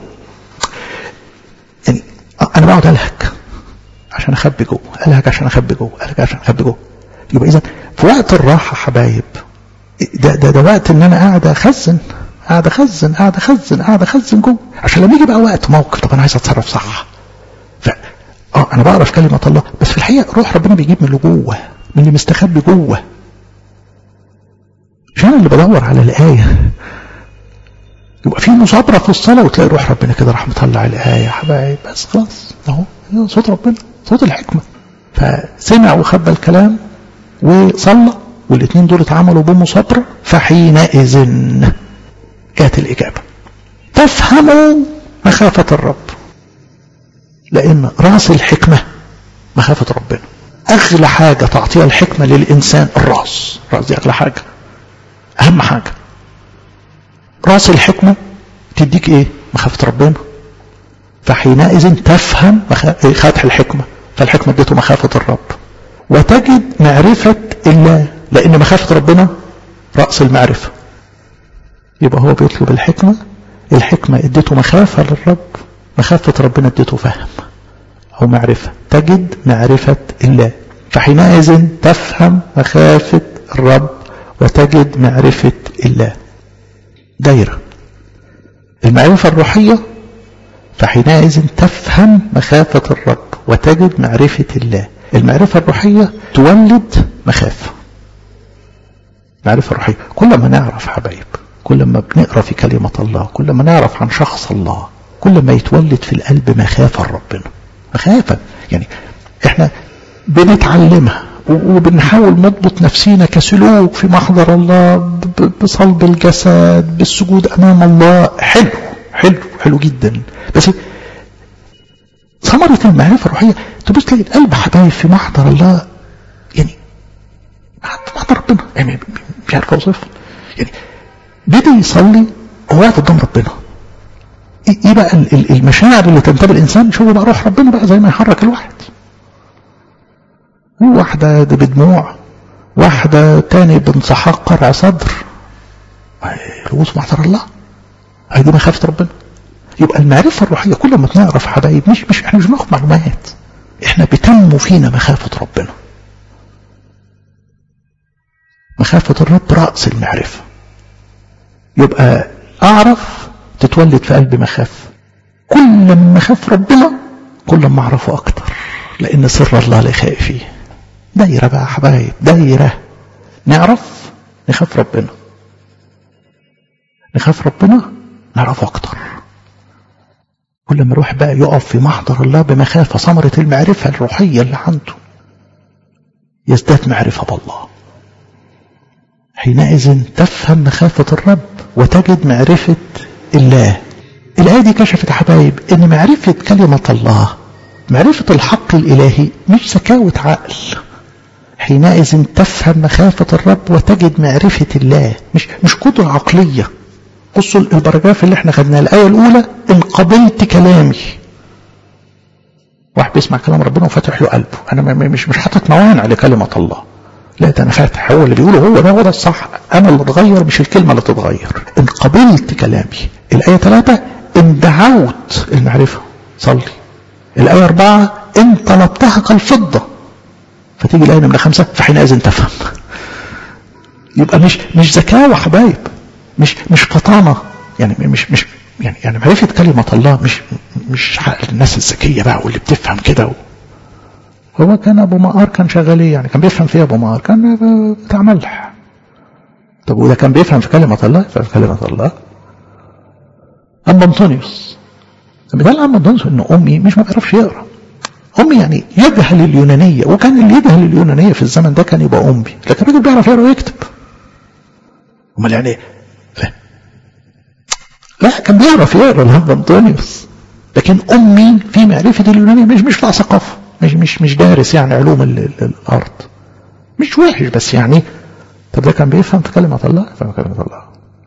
يعني انا بقعد الهك عشان اخبي جوه الهك عشان اخبي جوه الهك عشان اخبي جوه يبقى اذا في وقت الراحة حبايب ده, ده, ده وقت ان انا قاعد اخزن قاعد اخزن قاعد اخزن قاعد اخزن جوه عشان لما يجي بقى وقت موقف طب انا عايز اتصرف صح ف اه انا بعرف كلمة الله بس في الحقيقة روح ربنا بيجيب من اللي جوه من اللي مستخبي جوه مش انا اللي بدور على الآية يبقى في مصابرة في الصلاة وتلاقي روح ربنا كده راح مطلع الآية يا حبايب بس خلاص اهو صوت ربنا صوت الحكمة فسمع وخبى الكلام وصلى والاثنين دول اتعملوا بمصابرة فحينئذ جاءت الإجابة تفهموا مخافة الرب لأن رأس الحكمة مخافة ربنا أغلى حاجة تعطيها الحكمة للإنسان الرأس رأس دي أغلى حاجة أهم حاجة رأس الحكمة تديك إيه مخافة ربنا فحينئذ تفهم خاتح الحكمة فالحكمة اديته مخافة الرب وتجد معرفة الله لأن مخافة ربنا رأس المعرفة يبقى هو بيطلب الحكمة الحكمة اديته مخافة للرب مخافة ربنا اديته فهم أو معرفة تجد معرفة الله فحينئذ تفهم مخافة الرب وتجد معرفة الله دايرة المعرفة الروحية فحينئذ تفهم مخافة الرب وتجد معرفة الله المعرفة الروحية تولد مخافة معرفة روحية كل ما نعرف حبايب كل ما بنقرأ في كلمة الله كل ما نعرف عن شخص الله كل ما يتولد في القلب مخافة ربنا مخافة يعني احنا بنتعلمها وبنحاول نضبط نفسينا كسلوك في محضر الله بصلب الجسد بالسجود أمام الله حلو حلو حلو جدا بس ثمرة المعرفة الروحية تبص تلاقي القلب حبايب في محضر الله يعني محضر ربنا يعني مش عارف اوصف يعني بدأ يصلي هو واقف قدام ربنا ايه بقى المشاعر اللي تنتابه الانسان شوفوا بقى روح ربنا بقى زي ما يحرك الواحد واحدة بدموع واحدة تاني بانسحاق قرع صدر رؤوس محضر الله هي دي مخافة ربنا يبقى المعرفة الروحية كل ما بنعرف حبايب مش مش احنا مش بناخد معلومات احنا بتنمو فينا مخافة ربنا مخافة الرب رأس المعرفة يبقى أعرف تتولد في قلبي مخافة كل ما أخاف ربنا كل ما أعرفه أكتر لأن سر الله لا يخاف فيه دايرة بقى حبايب دايرة نعرف نخاف ربنا نخاف ربنا نعرفه أكتر كل ما يروح بقى يقف في محضر الله بمخافة ثمرة المعرفة الروحية اللي عنده يزداد معرفة بالله حينئذ تفهم مخافة الرب وتجد معرفة الله الآية دي كشفت يا حبايب إن معرفة كلمة الله معرفة الحق الإلهي مش سكاوة عقل حينئذ تفهم مخافة الرب وتجد معرفة الله مش مش قدرة عقلية بصوا البراجراف اللي احنا خدناه الآية الأولى إن قبلت كلامي واحد بيسمع كلام ربنا وفاتح له قلبه انا مش مش حاطط موانع لكلمه الله لا ده انا فاتح هو اللي بيقوله هو ده هو ده الصح انا اللي اتغير مش الكلمه اللي تتغير ان قبلت كلامي الايه ثلاثة ان دعوت المعرفه صلي الايه أربعة ان طلبتها كالفضه فتيجي الايه نمره خمسة فحينئذ تفهم يبقى مش مش ذكاوه حبايب مش مش فطانه يعني مش مش يعني يعني معرفه كلمه الله مش مش عقل الناس الذكيه بقى واللي بتفهم كده و... هو كان ابو مقار كان شغال ايه يعني كان بيفهم فيها ابو مقار كان بتاع ملح طب وده كان بيفهم في كلمه الله في كلمه الله اما انطونيوس بدل اما انطونيوس ان امي مش ما بيعرفش يقرا امي يعني يجهل اليونانيه وكان اللي يجهل اليونانيه في الزمن ده كان يبقى امي لكن الراجل بيعرف يقرا ويكتب امال يعني لا كان بيعرف يقرا الهب انطونيوس لكن امي في معرفه اليونانيه مش مش بتاع ثقافه مش مش مش دارس يعني علوم ال ال الارض مش وحش بس يعني طب ده كان بيفهم في كلمه الله فهم كلمه الله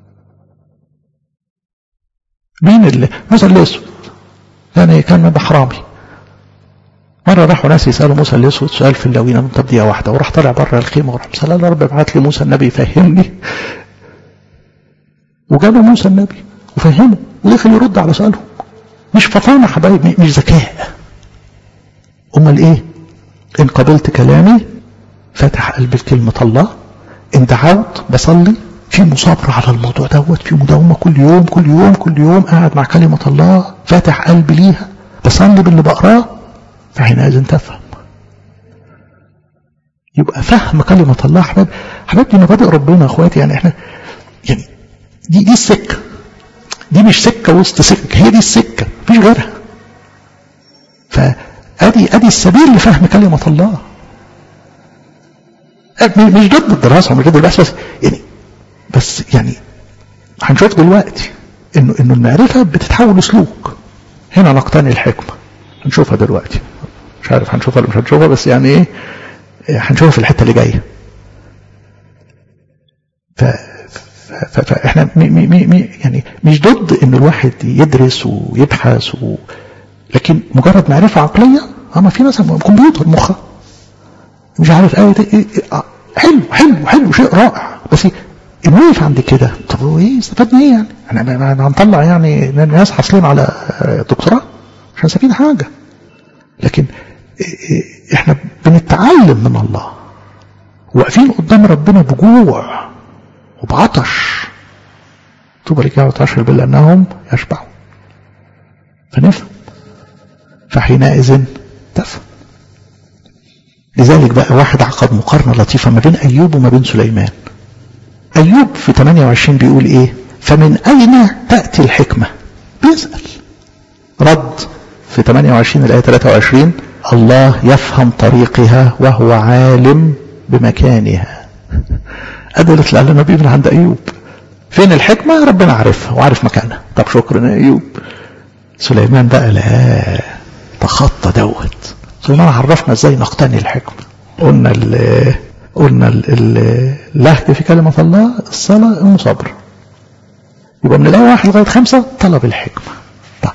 مين اللي موسى الاسود يعني كان بحرامي مرة راحوا ناس يسألوا موسى الأسود سؤال في اللاوين أنت بدقيقة واحدة وراح طالع بره الخيمة وراح مسألة يا رب ابعت لي موسى النبي يفهمني وجابوا موسى النبي وفهمه ودخل يرد على سؤالهم مش فطانة حبايب مش ذكاء امال ايه ان قبلت كلامي فتح قلبي لكلمة الله ان دعوت بصلي في مصابرة على الموضوع دوت في مداومة كل يوم كل يوم كل يوم قاعد مع كلمة الله فاتح قلبي ليها بصلي باللي بقراه فحينئذ تفهم يبقى فهم كلمة الله حبايب حبايب دي مبادئ ربنا اخواتي يعني احنا يعني دي دي السكة دي مش سكة وسط سكة هي دي السكة مفيش غيرها فأدي أدي السبيل لفهم كلمة الله مش ضد الدراسة ومش ضد البحث بس يعني بس يعني هنشوف دلوقتي انه انه المعرفة بتتحول لسلوك هنا نقتني الحكمة هنشوفها دلوقتي مش عارف هنشوفها ولا مش هنشوفها بس يعني ايه هنشوفها في الحتة اللي جاية ف فاحنا مي مي مي يعني مش ضد ان الواحد يدرس ويبحث و... لكن مجرد معرفة عقلية اما في مثلا كمبيوتر مخه مش عارف ايه, إيه حلو حلو حلو شيء رائع بس نوقف عند كده طب وايه استفدنا ايه يعني احنا هنطلع يعني ناس حاصلين على دكتوراه مش هنستفيد حاجة لكن احنا بنتعلم من الله واقفين قدام ربنا بجوع وبعطش طوبى لك عطش البل انهم يشبعوا فنفهم فحينئذ تفهم لذلك بقى واحد عقد مقارنة لطيفة ما بين أيوب وما بين سليمان أيوب في 28 بيقول إيه فمن أين تأتي الحكمة بيسأل رد في 28 الآية 23 الله يفهم طريقها وهو عالم بمكانها أدلت لأن النبي من عند أيوب فين الحكمة ربنا عارفها وعارف مكانها طب شكرا يا أيوب سليمان بقى لا تخطى دوت سليمان عرفنا ازاي نقتني الحكمة قلنا ال قلنا اللهج في كلمة الله الصلاة المصابرة يبقى من الآية واحد لغاية خمسة طلب الحكمة طب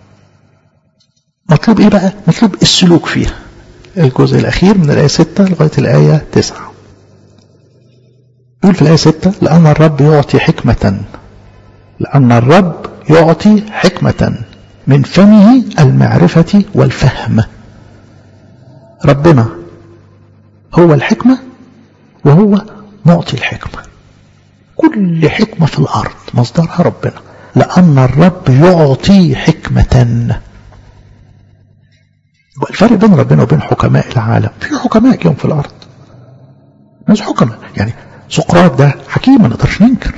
مطلوب ايه بقى مطلوب السلوك فيها الجزء الأخير من الآية ستة لغاية الآية تسعة يقول في الآية ستة لأن الرب يعطي حكمة لأن الرب يعطي حكمة من فمه المعرفة والفهم ربنا هو الحكمة وهو معطي الحكمة كل حكمة في الأرض مصدرها ربنا لأن الرب يعطي حكمة الفرق بين ربنا وبين حكماء العالم في حكماء يوم في الأرض ناس حكماء يعني سقراط ده حكيم ما نقدرش ننكر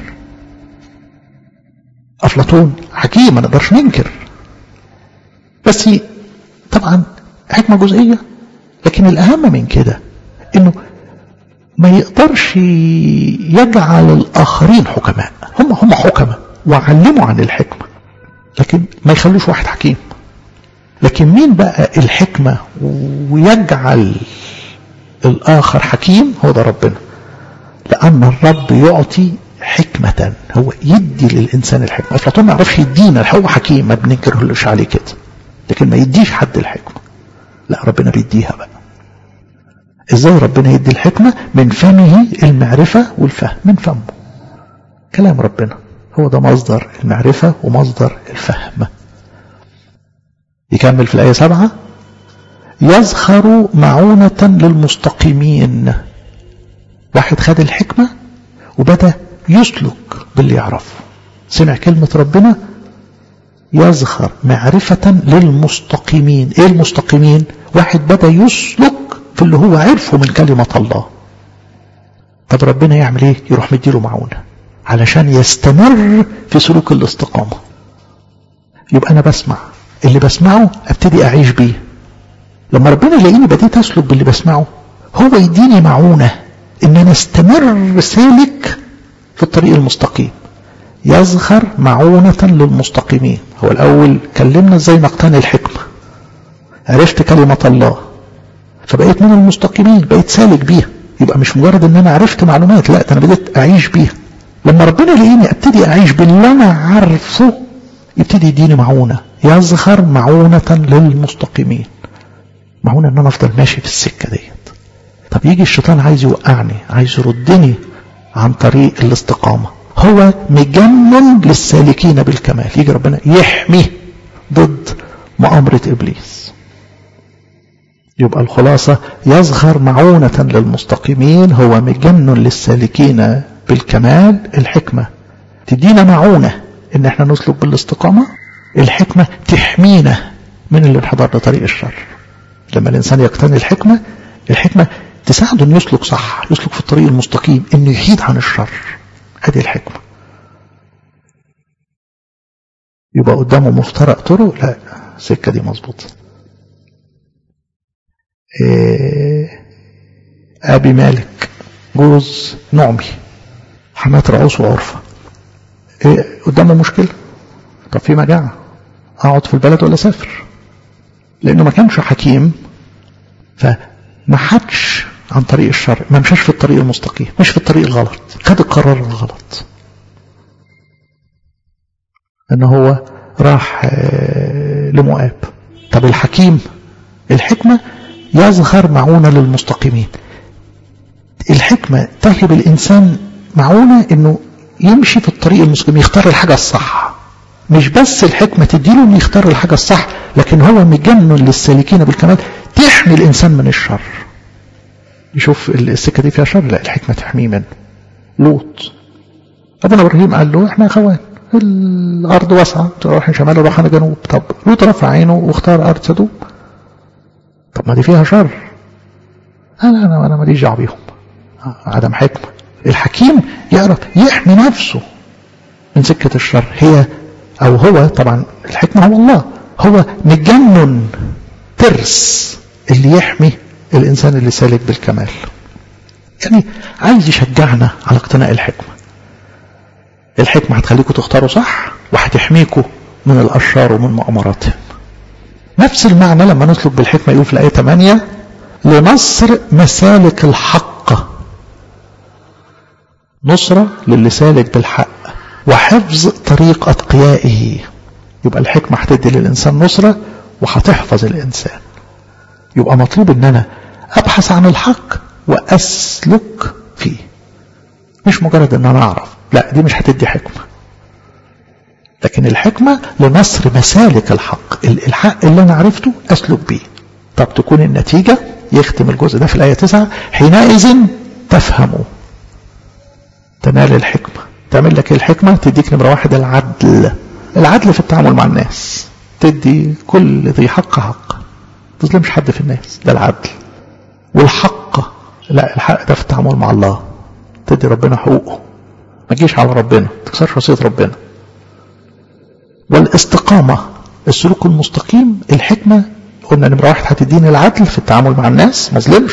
أفلاطون حكيم ما نقدرش ننكر بس طبعا حكمة جزئية لكن الأهم من كده إنه ما يقدرش يجعل الآخرين حكماء هم هم حكماء وعلموا عن الحكمة لكن ما يخلوش واحد حكيم لكن مين بقى الحكمة ويجعل الآخر حكيم هو ده ربنا لأن الرب يعطي حكمة هو يدي للإنسان الحكمة أفلاطون ما يعرفش يدينا هو حكيم ما بننكرهلوش عليه كده لكن ما يديش حد الحكمة لا ربنا بيديها بقى ازاي ربنا يدي الحكمة من فمه المعرفة والفهم من فمه كلام ربنا هو ده مصدر المعرفة ومصدر الفهم يكمل في الآية سبعة يزخر معونة للمستقيمين واحد خد الحكمة وبدأ يسلك باللي يعرفه سمع كلمة ربنا يزخر معرفة للمستقيمين ايه المستقيمين واحد بدأ يسلك في اللي هو عرفه من كلمة الله طب ربنا يعمل ايه يروح مديله معونة علشان يستمر في سلوك الاستقامة يبقى انا بسمع اللي بسمعه ابتدي اعيش بيه لما ربنا يلاقيني بديت اسلك باللي بسمعه هو يديني معونة ان انا استمر سالك في الطريق المستقيم يزخر معونة للمستقيمين هو الأول كلمنا ازاي نقتني الحكمة عرفت كلمة الله فبقيت من المستقيمين بقيت سالك بيها يبقى مش مجرد ان انا عرفت معلومات لا ده انا بديت اعيش بيها لما ربنا يلاقيني ابتدي اعيش باللي انا عارفه يبتدي يديني معونة يزخر معونة للمستقيمين معونة ان انا افضل ماشي في السكة ديت طب يجي الشيطان عايز يوقعني عايز يردني عن طريق الاستقامة هو مجنن للسالكين بالكمال يجي ربنا يحمي ضد مؤامرة إبليس يبقى الخلاصة يظهر معونة للمستقيمين هو مجنن للسالكين بالكمال الحكمة تدينا معونة ان احنا نسلك بالاستقامة الحكمة تحمينا من الانحدار لطريق الشر لما الانسان يقتني الحكمة الحكمة تساعده انه يسلك صح يسلك في الطريق المستقيم انه يحيد عن الشر هذه الحكمة يبقى قدامه مفترق طرق لا السكة دي مظبوطة إيه أبي مالك جوز نعمي حماة رؤوس وعرفة إيه قدامه مشكلة طب في مجاعة أقعد في البلد ولا أسافر لأنه ما كانش حكيم فما حدش عن طريق الشر ما مشاش في الطريق المستقيم مش في الطريق الغلط خد القرار الغلط ان هو راح لمؤاب طب الحكيم الحكمة يظهر معونة للمستقيمين الحكمة تهب الإنسان معونة انه يمشي في الطريق المستقيم يختار الحاجة الصح مش بس الحكمة تديله انه يختار الحاجة الصح لكن هو مجنن للسالكين بالكمال تحمي الإنسان من الشر يشوف السكة دي فيها شر لا الحكمة تحميه منه لوط أبونا إبراهيم قال له إحنا أخوان الأرض واسعة تروح شمال وروح أنا جنوب طب لوط رفع عينه واختار أرض سدوم طب ما دي فيها شر أنا أنا أنا ماليش دعوة بيهم عدم حكمة الحكيم يعرف يحمي نفسه من سكة الشر هي أو هو طبعا الحكمة هو الله هو مجنن ترس اللي يحمي الإنسان اللي سالك بالكمال يعني عايز يشجعنا على اقتناء الحكمة الحكمة هتخليكم تختاروا صح وهتحميكم من الأشرار ومن مؤامراتهم نفس المعنى لما نسلك بالحكمة يقول في الآية 8 لنصر مسالك الحق نصرة للي سالك بالحق وحفظ طريق أتقيائه يبقى الحكمة هتدي للإنسان نصرة وهتحفظ الإنسان يبقى مطلوب ان انا ابحث عن الحق واسلك فيه مش مجرد ان انا اعرف لا دي مش هتدي حكمة لكن الحكمة لنصر مسالك الحق الحق اللي انا عرفته اسلك بيه طب تكون النتيجة يختم الجزء ده في الآية 9 حينئذ تفهموا تنال الحكمة تعمل لك الحكمة تديك نمرة واحد العدل العدل في التعامل مع الناس تدي كل ذي حق حق تظلمش حد في الناس ده العدل والحق لا الحق ده في التعامل مع الله تدي ربنا حقوقه ما تجيش على ربنا ما تكسرش وصية ربنا والاستقامة السلوك المستقيم الحكمة قلنا نمرة واحد هتديني العدل في التعامل مع الناس ما ظلمش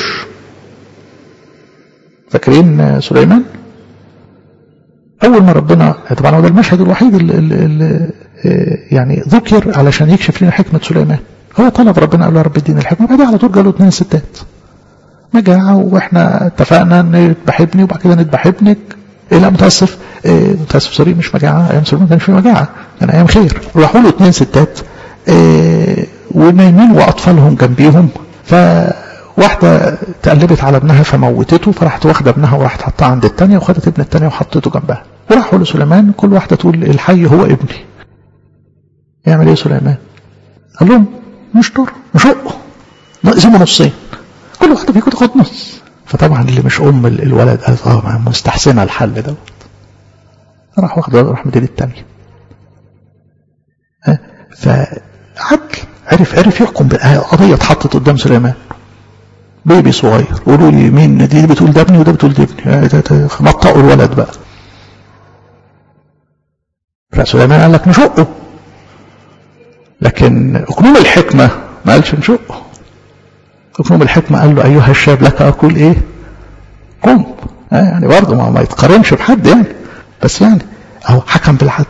فاكرين سليمان أول ما ربنا طبعا هو ده المشهد الوحيد اللي, اللي يعني ذكر علشان يكشف لنا حكمة سليمان هو طلب ربنا قال له يا رب اديني الحكمة بعدها على طول جاله اثنين ستات مجاعة واحنا اتفقنا نذبح ابني وبعد كده نذبح ابنك إيه لا متأسف إيه متأسف سوري مش مجاعة أيام سليمان ما كانش في مجاعة كان أيام خير راحوا له اثنين ستات إيه ونايمين وأطفالهم جنبيهم فواحدة تقلبت على ابنها فموتته فراحت واخدة ابنها وراحت حطها عند التانية وخدت ابن التانية وحطته جنبها وراحوا لسليمان كل واحدة تقول الحي هو ابني يعمل ايه سليمان قال لهم نشطر نشقه نقسمه نصين كل واحدة فيكم تاخد نص فطبعا اللي مش ام الولد قالت اه مستحسنة الحل دوت راح واخد راح مدير التانية فعدل عرف عرف يحكم قضية اتحطت قدام سليمان بيبي صغير قولوا لي مين دي بتقول ده ابني وده بتقول ده ابني مطقوا الولد بقى فسليمان قال لك نشقه لكن اقنوم الحكمة ما قالش نشقه اقنوم الحكمة قال له ايها الشاب لك اقول ايه قم يعني برضه ما, ما يتقارنش بحد يعني بس يعني اهو حكم بالعدل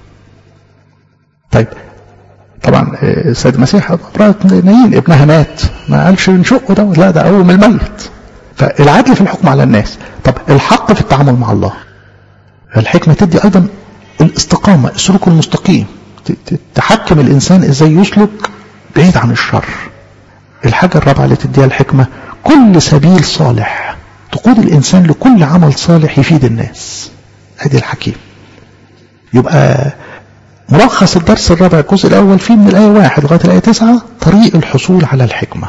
طيب طبعا السيد المسيح امرأة نايين ابنها مات ما قالش نشقه ده لا ده قوم الميت فالعدل في الحكم على الناس طب الحق في التعامل مع الله الحكمة تدي أيضا الاستقامة السلوك المستقيم تحكم الإنسان إزاي يسلك بعيد عن الشر الحاجة الرابعة اللي تديها الحكمة كل سبيل صالح تقود الإنسان لكل عمل صالح يفيد الناس هذه الحكيم يبقى ملخص الدرس الرابع الجزء الأول فيه من الآية واحد لغاية الآية تسعة طريق الحصول على الحكمة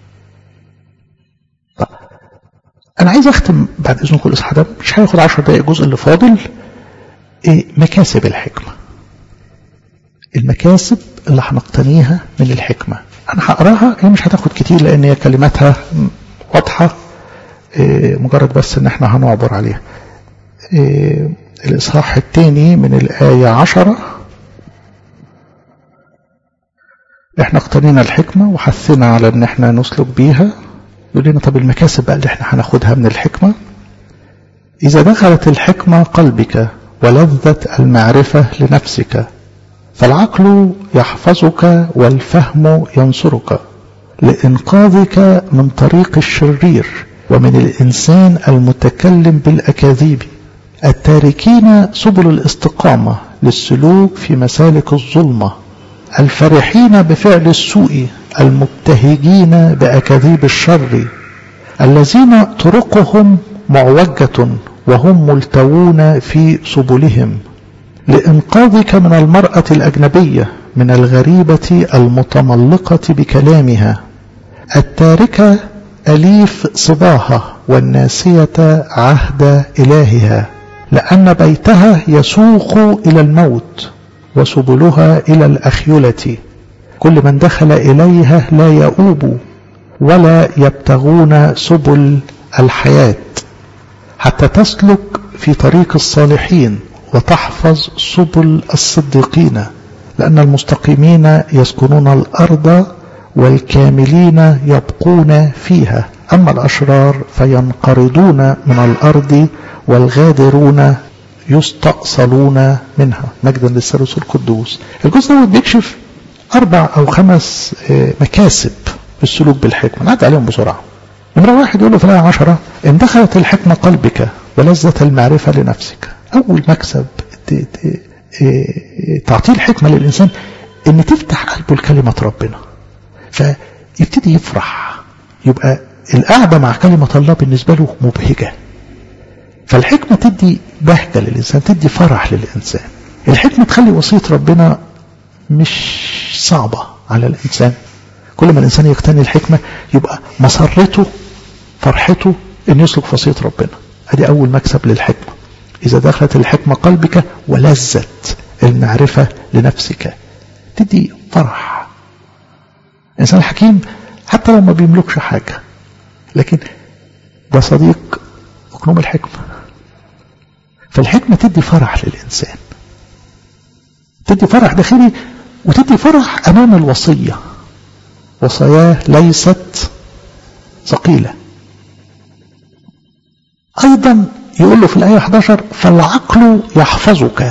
طب. أنا عايز أختم بعد إذنكم الإصحاح ده مش هياخد عشر دقائق الجزء اللي فاضل إيه مكاسب الحكمة المكاسب اللي هنقتنيها من الحكمة أنا هقراها هي مش هتاخد كتير لأن هي كلماتها واضحة إيه مجرد بس إن إحنا هنعبر عليها إيه الإصحاح الثاني من الآية عشرة احنا اقتنينا الحكمة وحثنا على ان احنا نسلك بيها يقول لنا طب المكاسب بقى اللي احنا هناخدها من الحكمة إذا دخلت الحكمة قلبك ولذة المعرفة لنفسك فالعقل يحفظك والفهم ينصرك لإنقاذك من طريق الشرير ومن الإنسان المتكلم بالأكاذيب التاركين سبل الاستقامة للسلوك في مسالك الظلمة الفرحين بفعل السوء المبتهجين بأكاذيب الشر الذين طرقهم معوجة وهم ملتوون في سبلهم لإنقاذك من المرأة الأجنبية من الغريبة المتملقة بكلامها التاركة أليف صباها والناسية عهد إلهها لأن بيتها يسوق إلى الموت وسبلها إلى الأخيلة كل من دخل إليها لا يؤوب ولا يبتغون سبل الحياة حتى تسلك في طريق الصالحين وتحفظ سبل الصديقين لأن المستقيمين يسكنون الأرض والكاملين يبقون فيها أما الأشرار فينقرضون من الأرض والغادرون يستأصلون منها مجدا للثالوث القدوس الجزء دوت بيكشف أربع أو خمس مكاسب في السلوك بالحكمة نعد عليهم بسرعة نمرة واحد يقول له في الآية عشرة إن دخلت الحكمة قلبك ولذة المعرفة لنفسك أول مكسب تعطيه الحكمة للإنسان إن تفتح قلبه لكلمة ربنا فيبتدي يفرح يبقى القعدة مع كلمة الله بالنسبة له مبهجة فالحكمة تدي بهجة للإنسان تدي فرح للإنسان الحكمة تخلي وصية ربنا مش صعبة على الإنسان كل ما الإنسان يقتني الحكمة يبقى مسرته فرحته أن يسلك في وصية ربنا ادي أول مكسب للحكمة إذا دخلت الحكمة قلبك ولذت المعرفة لنفسك تدي فرح الإنسان الحكيم حتى لو ما بيملكش حاجة لكن ده صديق أقنوم الحكمة فالحكمة تدي فرح للإنسان تدي فرح داخلي وتدي فرح أمام الوصية وصاياه ليست ثقيلة أيضا يقول له في الآية 11 فالعقل يحفظك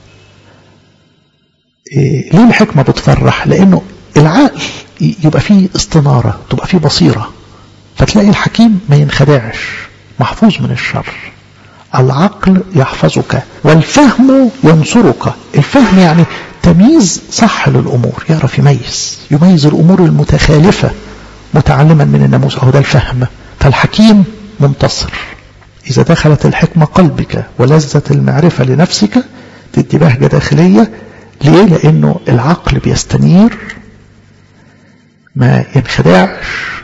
إيه ليه الحكمة بتفرح لأنه العقل يبقى فيه استنارة تبقى فيه بصيرة فتلاقي الحكيم ما ينخدعش محفوظ من الشر العقل يحفظك والفهم ينصرك الفهم يعني تمييز صح للأمور يعرف يميز يميز الأمور المتخالفة متعلما من الناموس اهو ده الفهم فالحكيم منتصر إذا دخلت الحكمة قلبك ولذة المعرفة لنفسك تدي بهجة داخلية ليه؟ لأنه العقل بيستنير ما ينخدعش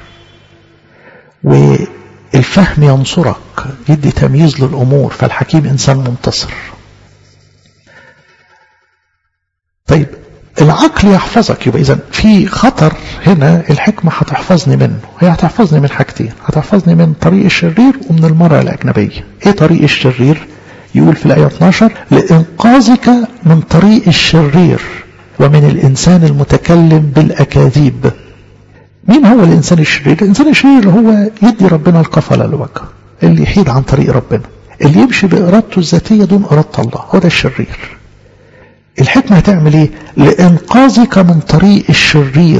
والفهم ينصرك يدي تمييز للأمور فالحكيم إنسان منتصر طيب العقل يحفظك يبقى إذا في خطر هنا الحكمة هتحفظني منه هي هتحفظني من حاجتين هتحفظني من طريق الشرير ومن المرأة الأجنبية إيه طريق الشرير يقول في الآية 12 لإنقاذك من طريق الشرير ومن الإنسان المتكلم بالأكاذيب مين هو الإنسان الشرير الإنسان الشرير اللي هو يدي ربنا الكفلة لوجهه اللي يحيد عن طريق ربنا اللي يمشي بإرادته الذاتية دون إرادة الله هو ده الشرير الحكمة هتعمل ايه لإنقاذك من طريق الشرير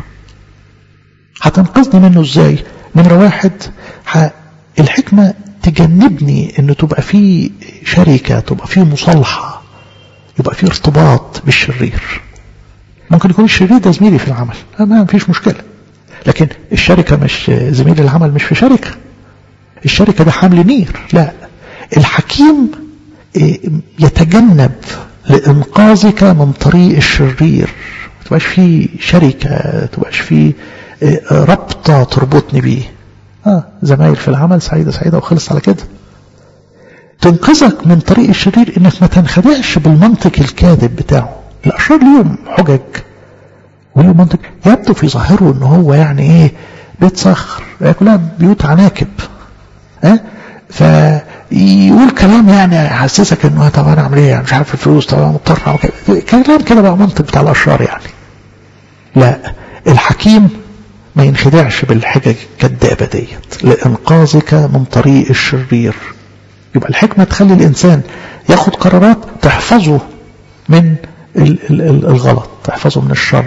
هتنقذني منه ازاي نمرة واحد ه... الحكمة تجنبني ان تبقى في شركة تبقى في مصالحة يبقى في ارتباط بالشرير ممكن يكون الشرير ده زميلي في العمل ما فيش مشكلة لكن الشركة مش زميل العمل مش في شركة الشركة ده حمل نير لا الحكيم يتجنب لإنقاذك من طريق الشرير ما تبقاش في شركة ما تبقاش في ربطة تربطني بيه آه زمايل في العمل سعيدة سعيدة وخلص على كده تنقذك من طريق الشرير انك ما تنخدعش بالمنطق الكاذب بتاعه الاشرار ليهم حجج وليهم منطق يبدو في ظاهره ان هو يعني ايه بيت صخر كلها بيوت عناكب ها أه؟ فيقول كلام يعني يحسسك انه طب انا اعمل ايه يعني مش عارف الفلوس طب انا مضطر كلام كده بقى منطق بتاع الاشرار يعني لا الحكيم ما ينخدعش بالحجج الكدابه ديت لانقاذك من طريق الشرير يبقى الحكمه تخلي الانسان ياخد قرارات تحفظه من الغلط تحفظه من الشر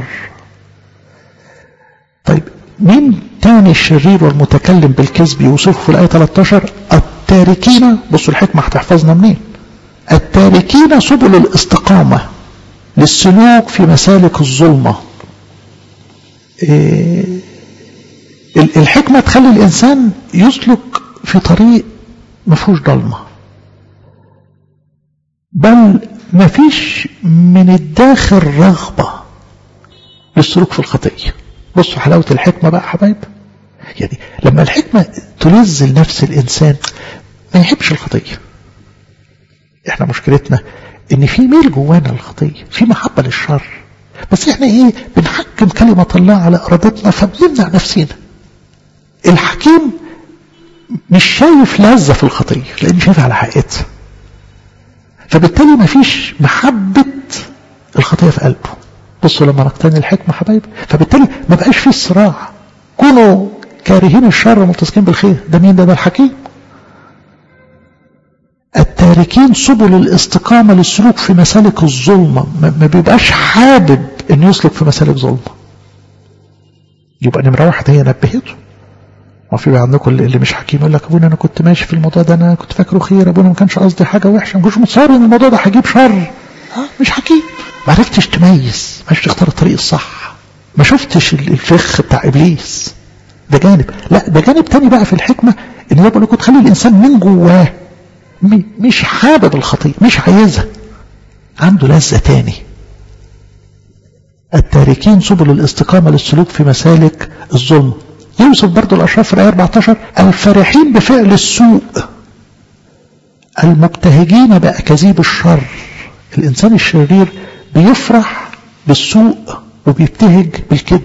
طيب مين تاني الشرير والمتكلم بالكذب يوصفه في الآية 13 التاركين بصوا الحكمة هتحفظنا منين التاركين سبل الاستقامة للسلوك في مسالك الظلمة إيه الحكمة تخلي الإنسان يسلك في طريق ما فيهوش ضلمة بل ما فيش من الداخل رغبة للسلوك في الخطية بصوا حلاوة الحكمة بقى حبايب يعني لما الحكمة تنزل نفس الإنسان ما يحبش الخطية احنا مشكلتنا ان في ميل جوانا الخطية في محبة للشر بس احنا ايه بنحكم كلمة الله على ارادتنا فبنمنع نفسنا الحكيم مش شايف لذة في الخطية لان شايف على حقيقتها فبالتالي ما فيش محبة الخطية في قلبه بصوا لما نقتني الحكمة حبايب فبالتالي ما بقاش فيه صراع كونوا كارهين الشر ملتصقين بالخير ده مين ده ده الحكيم التاركين سبل الاستقامة للسلوك في مسالك الظلمة ما بيبقاش حابب انه يسلك في مسالك ظلمة يبقى نمرة واحد هي نبهته ما في عندكم اللي مش حكيم يقول لك ابونا انا كنت ماشي في الموضوع ده انا كنت فاكره خير ابونا ما كانش قصدي حاجه وحشه ما كنتش متصور ان الموضوع ده هيجيب شر ها مش حكيم ما عرفتش تميز ما عرفتش تختار الطريق الصح ما شفتش الفخ بتاع ابليس ده جانب لا ده جانب تاني بقى في الحكمه ان هي بقول تخلي الانسان من جواه مش حابب الخطيه مش عايزها عنده لذه تاني التاركين سبل الاستقامه للسلوك في مسالك الظلم يوصف برضو الأشراف في الآية 14 الفرحين بفعل السوء المبتهجين بأكاذيب الشر الإنسان الشرير بيفرح بالسوء وبيبتهج بالكذب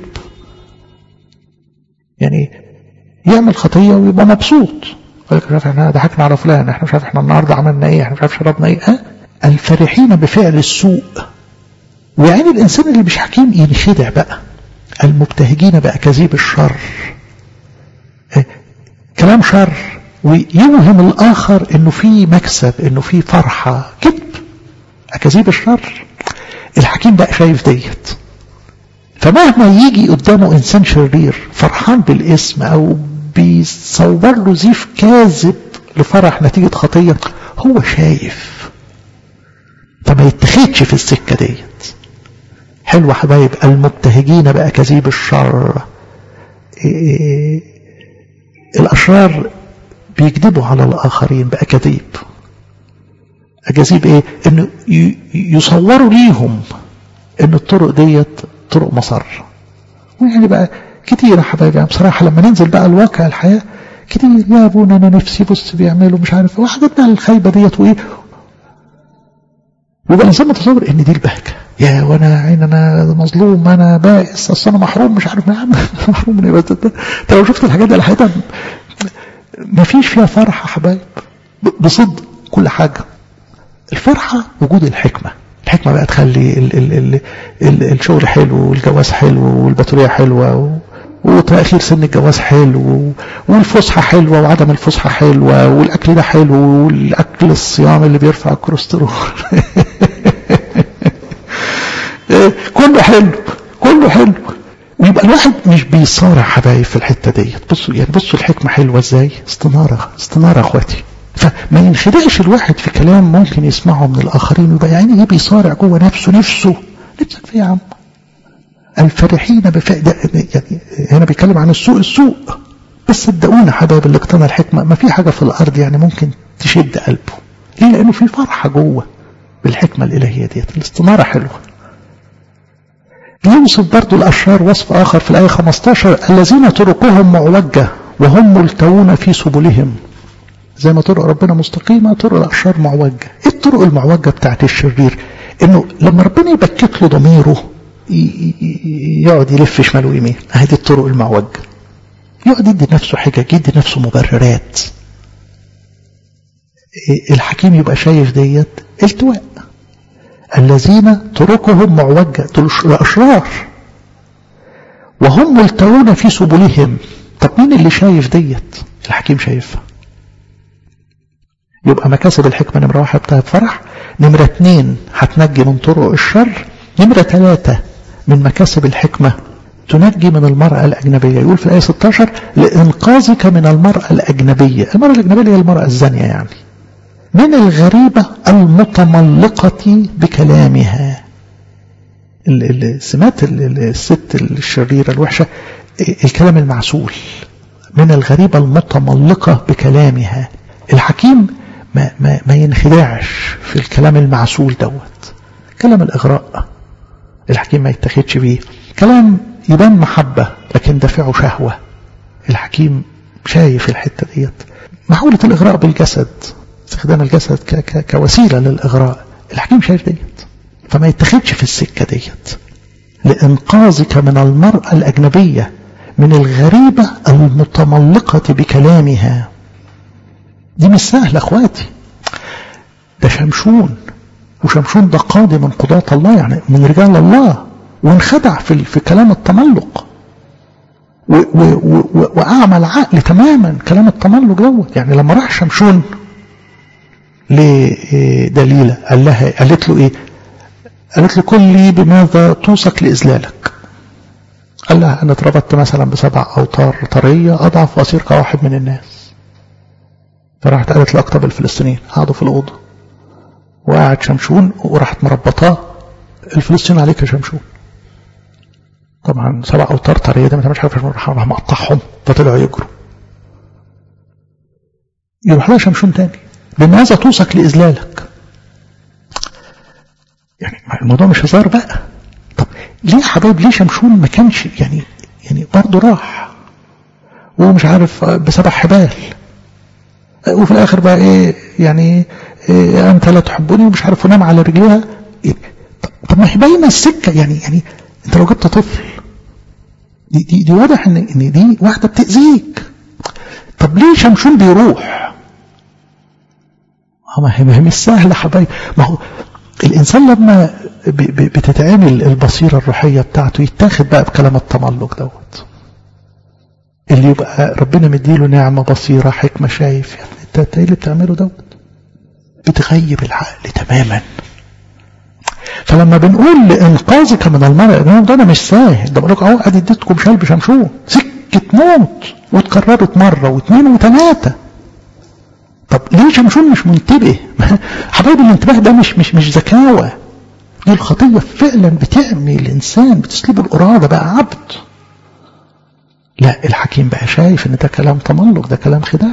يعني يعمل خطية ويبقى مبسوط يقول لك مش عارف احنا ضحكنا على فلان احنا مش عارف احنا النهارده عملنا ايه احنا مش عارف شربنا ايه اه الفرحين بفعل السوء ويعني الانسان اللي مش حكيم ينخدع بقى المبتهجين بأكاذيب الشر كلام شر ويوهم الآخر انه في مكسب انه في فرحة كذب أكاذيب الشر الحكيم بقى شايف ديت فمهما يجي قدامه إنسان شرير فرحان بالاسم أو بيصور له زيف كاذب لفرح نتيجة خطية هو شايف فما يتخدش في السكة ديت حلوة حبايب المبتهجين بأكاذيب الشر إيه الأشرار بيكذبوا على الآخرين بأكاذيب أكاذيب إيه؟ إنه يصوروا ليهم إن الطرق ديت طرق مصر ويعني بقى كتير يا حبايبي يعني بصراحة لما ننزل بقى الواقع الحياة كتير يا ابونا انا نفسي بص بيعملوا مش عارف وحاجات بقى الخايبة ديت وايه ويبقى الانسان متصور ان دي البهجة يا وانا عين انا مظلوم انا بائس اصل انا محروم مش عارف نعم محروم من ايه بس انت لو شفت الحاجات دي على حياتها ما فيش فيها فرحة يا حبايب بصدق كل حاجة الفرحة وجود الحكمة الحكمة بقى تخلي ال ال ال ال الشغل حلو والجواز حلو والبطارية حلوة وتأخير سن الجواز حلو والفسحة حلوة وعدم الفسحة حلوة والأكل ده حلو والأكل الصيام اللي بيرفع الكوليسترول كله حلو كله حلو ويبقى الواحد مش بيصارع حبايب في الحتة ديت بصوا يعني بصوا الحكمة حلوة ازاي استنارة استنارة اخواتي فما ينخدعش الواحد في كلام ممكن يسمعه من الآخرين ويبقى يعني ايه بيصارع جوه نفسه نفسه نفسك فيه يا عم الفرحين بفائدة يعني هنا بيتكلم عن السوء السوء بس صدقونا حبايب اللي اقتنى الحكمة ما في حاجة في الأرض يعني ممكن تشد قلبه ليه لأنه في فرحة جوه بالحكمة الإلهية ديت الاستنارة حلوة يوصف برضو الأشرار وصف آخر في الآية 15 الذين طرقهم معوجة وهم ملتوون في سبلهم زي ما طرق ربنا مستقيمة طرق الأشرار معوجة ايه الطرق المعوجة بتاعت الشرير انه لما ربنا يبكت له ضميره يقعد يلف شمال ويمين هذه الطرق المعوجة يقعد يدي نفسه حجج يدي نفسه مبررات الحكيم يبقى شايف ديت التواء الذين طرقهم معوجة الأشرار وهم ملتوون في سبلهم طب مين اللي شايف ديت الحكيم شايفها يبقى مكاسب الحكمة نمرة واحد بتاعت فرح نمرة اتنين هتنجي من طرق الشر نمرة ثلاثة من مكاسب الحكمة تنجي من المرأة الأجنبية يقول في الآية 16 لإنقاذك من المرأة الأجنبية المرأة الأجنبية هي المرأة الزانية يعني من الغريبة المتملقة بكلامها سمات الست الشريرة الوحشة الكلام المعسول من الغريبة المتملقة بكلامها الحكيم ما, ما, ما ينخدعش في الكلام المعسول دوت كلام الإغراء الحكيم ما يتخدش بيه كلام يبان محبة لكن دافعه شهوة الحكيم شايف الحتة ديت محاولة الإغراء بالجسد استخدام الجسد ك ك كوسيلة للإغراء الحكيم شايف ديت فما يتخدش في السكة ديت لإنقاذك من المرأة الأجنبية من الغريبة المتملقة بكلامها دي مش سهلة اخواتي ده شمشون وشمشون ده قاضي من قضاة الله يعني من رجال الله وانخدع في, في كلام التملق و و و وأعمل عقل تماما كلام التملق دوت يعني لما راح شمشون لدليلة قال لها قالت له ايه قالت له قل لي بماذا توثق لإذلالك قال لها أنا اتربطت مثلا بسبع أوتار طرية أضعف وأصير كواحد من الناس فراحت قالت لأقطب الفلسطينيين قعدوا في الأوضة وقعد شمشون وراحت مربطاه الفلسطينيين عليك يا شمشون طبعا سبع أوتار طرية ده ما تعملش حاجة راح مقطعهم فطلعوا يجروا يروح لها شمشون تاني بماذا توثق لإذلالك يعني الموضوع مش هزار بقى طب ليه يا حبايب ليه شمشون ما كانش يعني يعني برضه راح ومش عارف بسبع حبال وفي الاخر بقى ايه يعني إيه انت لا تحبني ومش عارف ونام على رجليها إيه طب ما هي باينه السكه يعني يعني انت لو جبت طفل دي دي, دي واضح ان ان دي واحده بتاذيك طب ليه شمشون بيروح ما هي ما هي مش سهله حبايبي ما هو الانسان لما بتتعمل البصيره الروحيه بتاعته يتاخد بقى بكلام التملق دوت اللي يبقى ربنا مديله نعمه بصيره حكمه شايف يعني انت ايه اللي بتعمله دوت بتغيب العقل تماما فلما بنقول لانقاذك من المرء ده انا مش ساهل ده بقول لك اهو قاعد اديتكم شلب شمشون سكه موت واتكررت مره واثنين وثلاثه طب ليه شمشون مش منتبه حبايبي الانتباه ده مش مش مش ذكاوه دي الخطيه فعلا بتعمي الانسان بتسلب الاراده بقى عبد لا الحكيم بقى شايف ان ده كلام تملق ده كلام خداع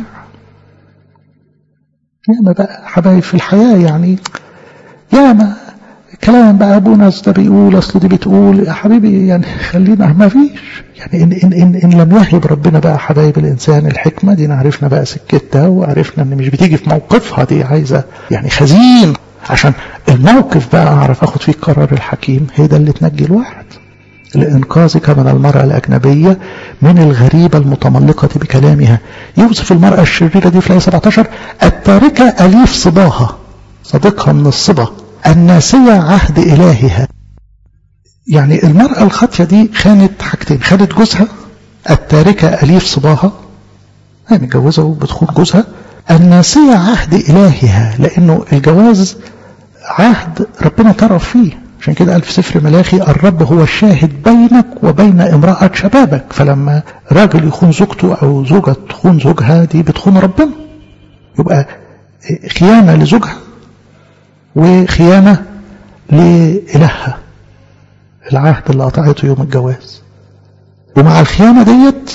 ياما بقى حبايب في الحياة يعني ياما كلام بقى ابونا ده بيقول اصل دي بتقول يا حبيبي يعني خلينا ما فيش يعني إن, إن, إن, إن لم يهب ربنا بقى حبايب الإنسان الحكمة دي عرفنا بقى سكتها وعرفنا إن مش بتيجي في موقفها دي عايزة يعني خزين عشان الموقف بقى أعرف أخد فيه قرار الحكيم هي ده اللي تنجي الواحد لإنقاذك من المرأة الأجنبية من الغريبة المتملقة بكلامها يوصف المرأة الشريرة دي في الآية 17 التاركة أليف صباها صديقها من الصبا الناسية عهد إلهها يعني المرأة الخاطية دي خانت حاجتين خانت جوزها التاركة أليف صباها هي متجوزة وبتخون جوزها الناسية عهد إلهها لأنه الجواز عهد ربنا طرف فيه عشان كده قال في سفر ملاخي الرب هو الشاهد بينك وبين امرأة شبابك فلما راجل يخون زوجته أو زوجة تخون زوجها دي بتخون ربنا يبقى خيانة لزوجها وخيانة لإلهها العهد اللي قطعته يوم الجواز ومع الخيانة ديت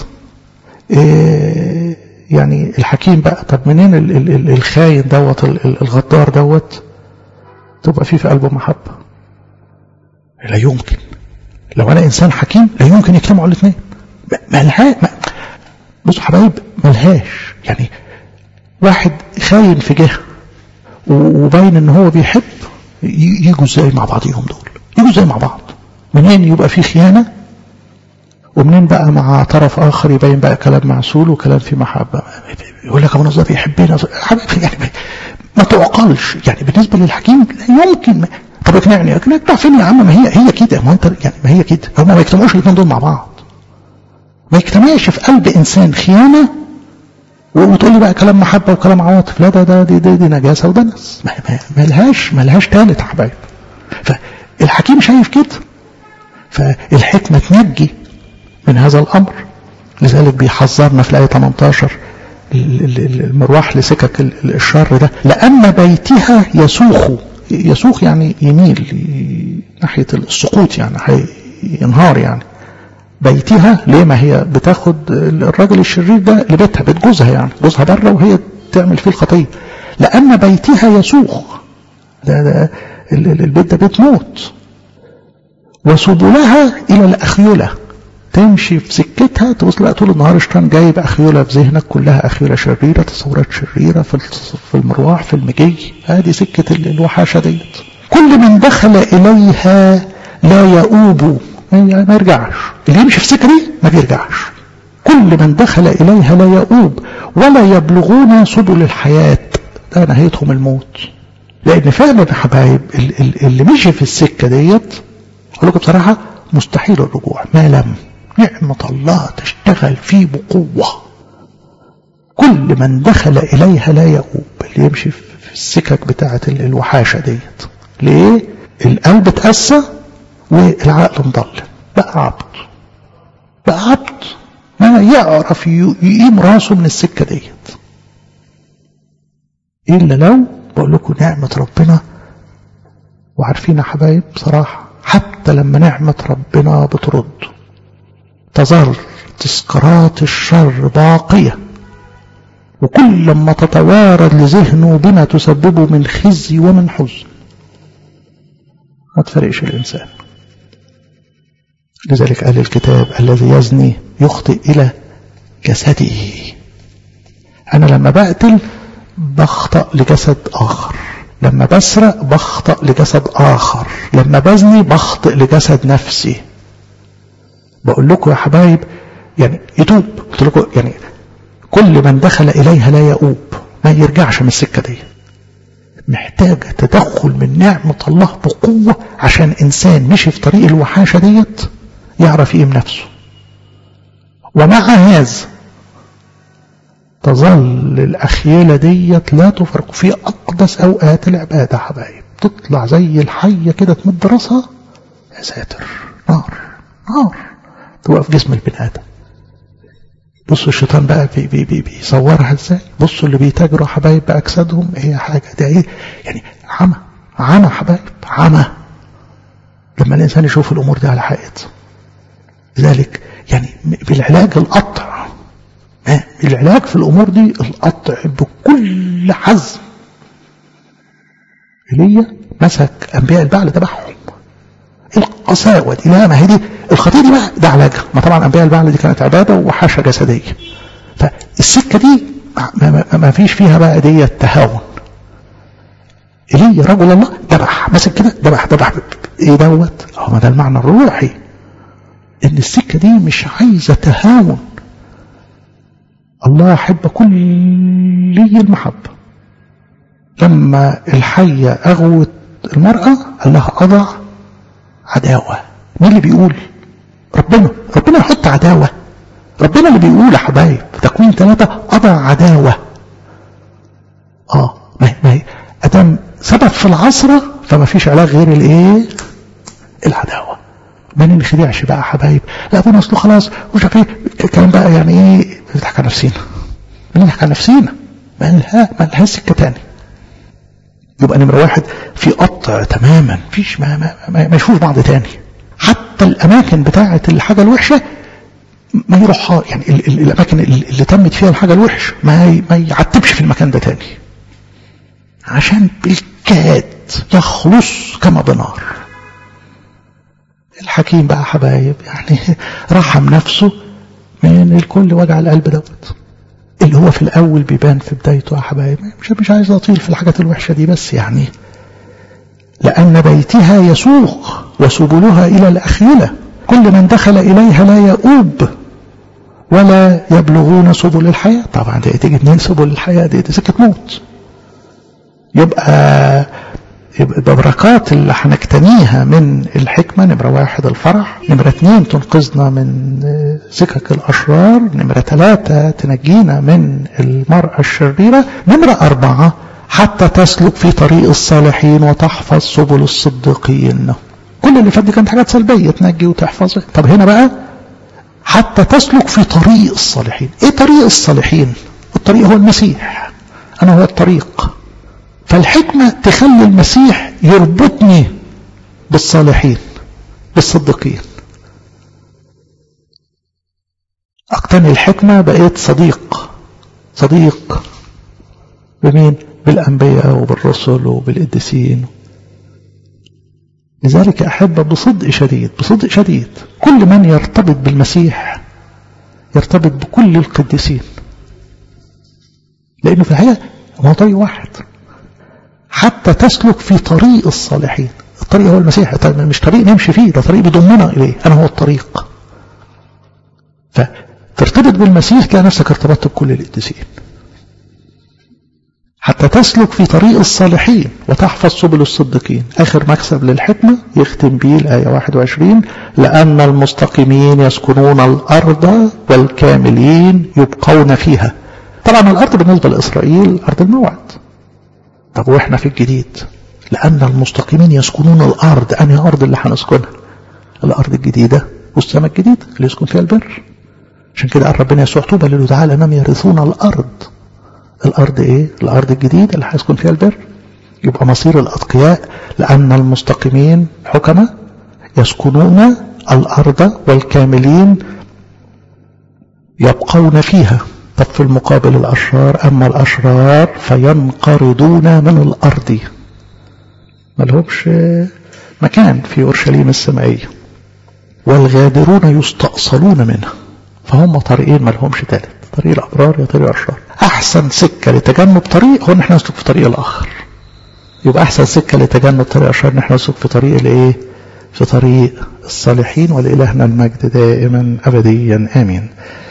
إيه يعني الحكيم بقى طب منين ال ال ال الخاين دوت الغدار دوت تبقى فيه في قلبه محبة لا يمكن لو انا انسان حكيم لا يمكن يجتمعوا الاثنين ملها ما بصوا حبايب ملهاش يعني واحد خاين في جهه وباين ان هو بيحب يجوا ازاي مع بعضيهم دول يجوا ازاي مع بعض منين يبقى في خيانة ومنين بقى مع طرف آخر يبين بقى كلام معسول وكلام في محبة يقول لك أبو ده بيحبنا يعني ما تعقلش يعني بالنسبة للحكيم لا يمكن طب اقنعني اقنع فين يا عم ما هي هي كده ما انت يعني ما هي كده هم ما يجتمعوش الاثنين دول مع بعض ما يجتمعش في قلب انسان خيانه وتقول لي بقى كلام محبه وكلام عواطف لا ده ده دي, دي, دي نجاسه ودنس ما, ما لهاش ما لهاش ثالث يا حبايب فالحكيم شايف كده فالحكمه تنجي من هذا الامر لذلك بيحذرنا في الايه 18 المروح لسكك الشر ده لان بيتها يسوخ يسوخ يعني يميل ناحيه السقوط يعني ينهار يعني بيتها ليه ما هي بتاخد الراجل الشرير ده لبيتها بيت جوزها يعني جوزها بره وهي تعمل فيه الخطيه لان بيتها يسوخ ده, ده البيت ده بيت موت وسبلها الى الاخيله تمشي في سكتها تبص لا طول النهار الشيطان جايب اخيوله في ذهنك كلها اخيوله شريره تصورات شريره في في المروح في المجي هذه سكه الوحاشه ديت كل من دخل اليها لا يؤوب يعني ما يرجعش اللي يمشي في سكه دي ما بيرجعش كل من دخل اليها لا يؤوب ولا يبلغون سبل الحياه ده نهايتهم الموت لان فعلا يا حبايب اللي مشي في السكه ديت اقول لكم بصراحه مستحيل الرجوع ما لم نعمة الله تشتغل فيه بقوة كل من دخل إليها لا يؤوب اللي يمشي في السكك بتاعة الوحاشة ديت ليه القلب اتأسى والعقل مضل بقى عبد بقى عبد ما يعرف يقيم راسه من السكة ديت إلا لو بقول لكم نعمة ربنا وعارفين يا حبايب بصراحة حتى لما نعمة ربنا بترد تظل تذكارات الشر باقية وكل لما تتوارد لذهنه بما تسببه من خزي ومن حزن ما تفرقش الإنسان لذلك قال الكتاب الذي يزني يخطئ إلى جسده أنا لما بقتل بخطأ لجسد آخر لما بسرق بخطأ لجسد آخر لما بزني بخطئ لجسد نفسي بقول لكم يا حبايب يعني يتوب قلت لكم يعني كل من دخل إليها لا يؤوب ما يرجعش من السكة دي محتاجة تدخل من نعمة الله بقوة عشان إنسان مشي في طريق الوحاشة ديت يعرف يقيم نفسه ومع هذا تظل الأخيلة ديت لا تفرق في أقدس أوقات العبادة حبايب تطلع زي الحية كده تمد راسها يا ساتر نار نار توقف جسم البني آدم بصوا الشيطان بقى بي بي بي بيصورها ازاي بصوا اللي بيتاجروا حبايب بأجسادهم هي حاجة ده ايه يعني عمى عمى حبايب عمى لما الإنسان يشوف الأمور دي على حقيقتها لذلك يعني بالعلاج القطع العلاج في الأمور دي القطع بكل حزم إيليا مسك أنبياء البعل ذبحهم القساوة دي لا ما هي دي الخطية دي بقى ده علاجها ما طبعا أنبياء البعل دي كانت عبادة وحاشة جسدية فالسكة دي ما, ما, ما فيش فيها بقى دي التهاون إيليا رجل الله ذبح مسك كده ذبح ذبح ايه دوت هو ما ده المعنى الروحي ان السكة دي مش عايزة تهاون الله يحب كل المحبة لما الحية أغوت المرأة قال لها أضع عداوة مين اللي بيقول ربنا ربنا يحط عداوة ربنا اللي بيقول يا حبايب تكوين ثلاثة أضع عداوة اه ما هي أدام سبب في العصرة فما فيش علاج غير الايه العداوة ما ننخدعش بقى حبايب لا ابونا اصله خلاص مش عارف ايه الكلام بقى يعني ايه بنضحك على نفسينا بنضحك على نفسينا ما لها ما لها سكه تاني يبقى نمره واحد في قطع تماما فيش ما ما, ما, ما يشوفوش بعض تاني حتى الاماكن بتاعه الحاجه الوحشه ما يروحها يعني ال ال الاماكن اللي تمت فيها الحاجه الوحش ما ما يعتبش في المكان ده تاني عشان بالكاد يخلص كما بنار الحكيم بقى حبايب يعني رحم نفسه من الكل وجع القلب دوت اللي هو في الاول بيبان في بدايته يا حبايب مش مش عايز اطيل في الحاجات الوحشه دي بس يعني لان بيتها يسوق وسبلها الى الاخيله كل من دخل اليها لا يؤوب ولا يبلغون سبل الحياه طبعا دي تيجي اتنين سبل الحياه دي, دي سكه موت يبقى يبقى البركات اللي هنجتنيها من الحكمة نمرة واحد الفرح نمرة اتنين تنقذنا من سكك الأشرار نمرة ثلاثة تنجينا من المرأة الشريرة نمرة أربعة حتى تسلك في طريق الصالحين وتحفظ سبل الصديقين كل اللي فات دي كانت حاجات سلبية تنجي وتحفظ طب هنا بقى حتى تسلك في طريق الصالحين ايه طريق الصالحين الطريق هو المسيح انا هو الطريق فالحكمة تخلي المسيح يربطني بالصالحين بالصديقين أقتني الحكمة بقيت صديق صديق بمين بالأنبياء وبالرسل وبالقديسين لذلك أحب بصدق شديد بصدق شديد كل من يرتبط بالمسيح يرتبط بكل القديسين لأنه في الحقيقة هو طريق واحد حتى تسلك في طريق الصالحين الطريق هو المسيح مش طريق نمشي فيه ده طريق بيضمنا إليه أنا هو الطريق فترتبط بالمسيح تلاقي نفسك ارتبطت بكل القديسين حتى تسلك في طريق الصالحين وتحفظ سبل الصديقين آخر مكسب للحكمة يختم به الآية 21 لأن المستقيمين يسكنون الأرض والكاملين يبقون فيها طبعا الأرض بالنسبة لإسرائيل أرض الموعد طب واحنا في الجديد لأن المستقيمين يسكنون الأرض أنهي أرض اللي هنسكنها الأرض الجديدة والسماء الجديدة اللي يسكن فيها البر عشان كده قال ربنا يسوع طوبى له تعالى انهم يرثون الأرض الأرض إيه؟ الأرض الجديدة اللي هيسكن فيها البر يبقى مصير الأتقياء لأن المستقيمين حكمة يسكنون الأرض والكاملين يبقون فيها طب في المقابل الأشرار أما الأشرار فينقرضون من الأرض ما لهمش مكان في أورشليم السمائية والغادرون يستأصلون منها فهم طريقين ما لهمش تالت طريق الأبرار يا طريق الأشرار أحسن سكة لتجنب طريق هو إن احنا نسلك في طريق الآخر يبقى أحسن سكة لتجنب طريق الأشرار إن احنا نسلك في طريق الإيه؟ في طريق الصالحين ولإلهنا المجد دائما أبديا آمين